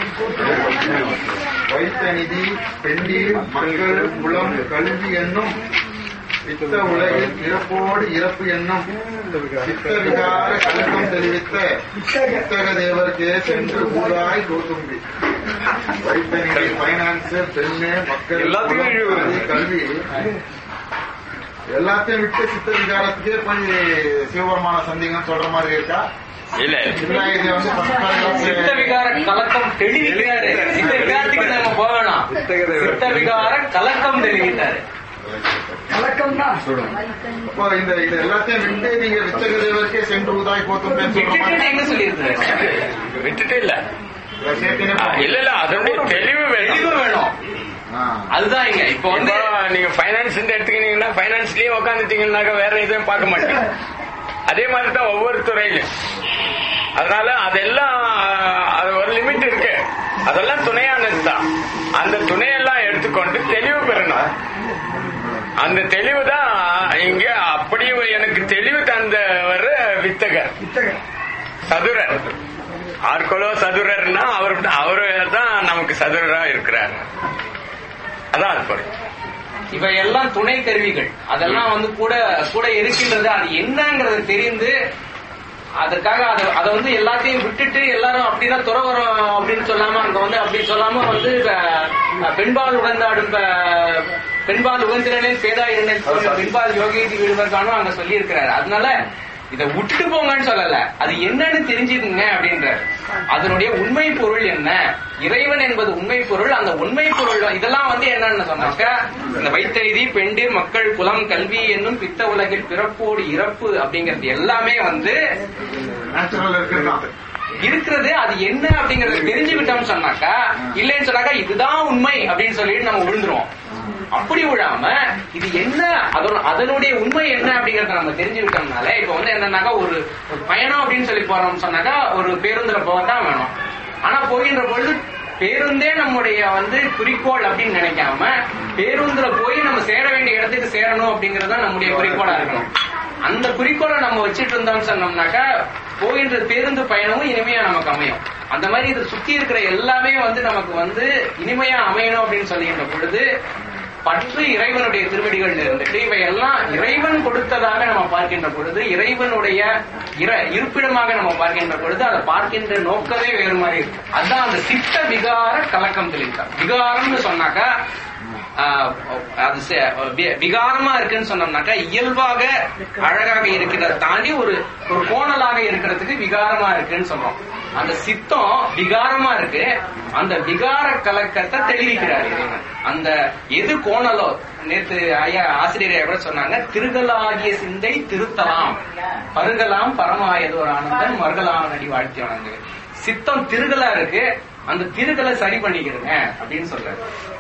வைத்த நிதி பெண்டீர் மக்கள் குலம் கல்வி என்னும் சித்த உலகில் பிறப்போடு இறப்பு என்னும் சித்த விகார கலக்கம் தெரிவித்த சித்தக தேவர்க்கே சென்று ஊராய் கோதும்பி வைத்த நிதி பைனான்ஸ் பெண்ணு மக்கள் எல்லாத்தையும் குலம், இழுவு. கல்வி, கல்வி எல்லாத்தையும் விட்டு சித்த விகாரத்துக்கே போய் சிவபெருமான சந்திங்கன்னு சொல்ற மாதிரி இருக்கா இல்ல இல்ல இது வந்து first paragraph சித்த விகார கலக்கம் தெளிவிக்கிறாரு சித்த விகாரத்துக்கு நம்ம போக வேணாம் சித்த விகார கலக்கம் தெளிவித்தாரு அப்போ இந்த இது எல்லாத்தையும் விட்டு நீங்க வித்தக தேவருக்கே சென்று உதாய் போத்தும்பேன்னு சொல்ற விட்டுட்டு மாதிரி எங்க சொல்லியிருக்கிறாரு விட்டுட்டு இல்ல இதை சேர்த்துனே அஹ், இல்ல இல்ல அதனுடைய தெளிவு தெளிவு வேணும் வேணும் ஆ. அதுதான் இங்க இப்ப வந்து இப்போ நீங்க பைனான்ஸ் எடுத்துக்கிட்டீங்கன்னா பைனான்ஸ்லயே உட்காந்துட்டீங்கன்னாக்க வேற எதுவும் பார்க்க மாட்டீங்க அதே மாதிரி தான் ஒவ்வொரு துறையிலும் அதனால அதெல்லாம் ஆஹ், அது ஒரு லிமிட் இருக்கு அதெல்லாம் துணையானது தான் அந்த துணையெல்லாம் எடுத்துக்கொண்டு தெளிவு பெறணும் அந்த தெளிவு தான் இங்க அப்படியே எனக்கு தெளிவு தந்தவர் வித்தகர் சதுரர் ஆர்கொலோ சதுரர்னா அவர் அவரு தான் நமக்கு சதுரரா இருக்கிறார் அதான் அது பொருள் இவை எல்லாம் துணை கருவிகள் அதெல்லாம் வந்து கூட கூட இருக்கின்றது அது என்னங்கிறது தெரிந்து அதற்காக அதை அதை வந்து எல்லாத்தையும் விட்டுட்டு எல்லாரும் அப்படிதான் துறவரம் அப்படின்னு சொல்லாம அங்க வந்து அப்படி சொல்லாம வந்து அஹ், பெண்பால் உகந்தாடும் அஹ், பெண்பால் உகந்திரனே பேதாயிரனே பெண்பால் யோகி விடுவதற்கான அங்க சொல்லி இருக்கிறாரு அதனால இதை விட்டுட்டு போங்கன்னு சொல்லல அது என்னன்னு தெரிஞ்சுக்குங்க அப்படின்றாரு அதனுடைய உண்மை பொருள் என்ன இறைவன் என்பது உண்மை பொருள் அந்த உண்மை பொருள் இதெல்லாம் வந்து என்னன்னு சொன்னாக்க இந்த வைத்தெய்தி பெண்டீர் மக்கள் குலம் கல்வி என்னும் பித்த உலகில் பிறப்போடு இறப்பு அப்படிங்கிறது எல்லாமே வந்து நேச்சுரல் இருக்குதான் இருக்கிறது அது என்ன அப்படிங்கறத தெரிஞ்சுக்கிட்டோம்னு சொன்னாக்கா இல்லைன்னு சொன்னாக்கா இதுதான் உண்மை அப்படின்னு சொல்லிட்டு நம்ம விழுந்துருவோம் அப்படி விழாம இது என்ன அதோட அதனுடைய உண்மை என்ன அப்படிங்கறத நம்ம தெரிஞ்சுக்கிட்டோம்னால இப்ப வந்து என்னன்னாக்கா ஒரு ஒரு பயணம் அப்படின்னு சொல்லி போறோம்னு சொன்னாக்கா ஒரு பேருந்துல போக தான் வேணும் ஆனா போகின்ற பொழுது பேருந்தே நம்முடைய வந்து குறிக்கோள் அப்படின்னு நினைக்காம பேருந்துல போய் நம்ம சேர வேண்டிய இடத்துக்கு சேரணும் அப்படிங்கறது தான் நம்முடைய குறிக்கோளா இருக்கணும் அந்த குறிக்கோளை நம்ம வச்சிட்டு இருந்தோம்னு சொன்னோம்னாக்கா போகின்ற பேருந்து பயணமும் இனிமையா நமக்கு அமையும் அந்த மாதிரி இது சுத்தி இருக்கிற எல்லாமே வந்து நமக்கு வந்து இனிமையா அமையணும் அப்படின்னு சொல்லுகின்ற பொழுது பற்று இறைவனுடைய திருவடிகள்ல இருந்துட்டு இவை எல்லாம் இறைவன் கொடுத்ததாக நம்ம பார்க்கின்ற பொழுது இறைவனுடைய இர இருப்பிடமாக நம்ம பார்க்கின்ற பொழுது அதை பார்க்கின்ற நோக்கமே வேறு மாதிரி இருக்கு அதான் அந்த சித்த விகார கலக்கம் தெளித்தார் விகாரம்னு சொன்னாக்கா ஆஹ், அது சே- வி- விகாரமா இருக்குன்னு சொன்னோம்னாக்கா இயல்பாக அழகாக இருக்கிறத தாண்டி ஒரு ஒரு கோணலாக இருக்கிறதுக்கு விகாரமா இருக்குன்னு சொல்றோம் அந்த சித்தம் விகாரமா இருக்கு அந்த விகார கலக்கத்தை தெளிவிக்கிறார் இறைவன் அந்த எது கோணலோ நேத்து ஐயா ஆசிரியர் ஐயா கூட சொன்னாங்க திருகலாகிய சிந்தை திருத்தலாம் பருகலாம் பரமாயது ஒரு ஆனந்தம் மருகலாம் நடி வாழ்த்தி வணங்கு சித்தம் திருகலா இருக்கு அந்த திருகலை சரி பண்ணிக்கிறேங்க அப்படின்னு சொல்றாரு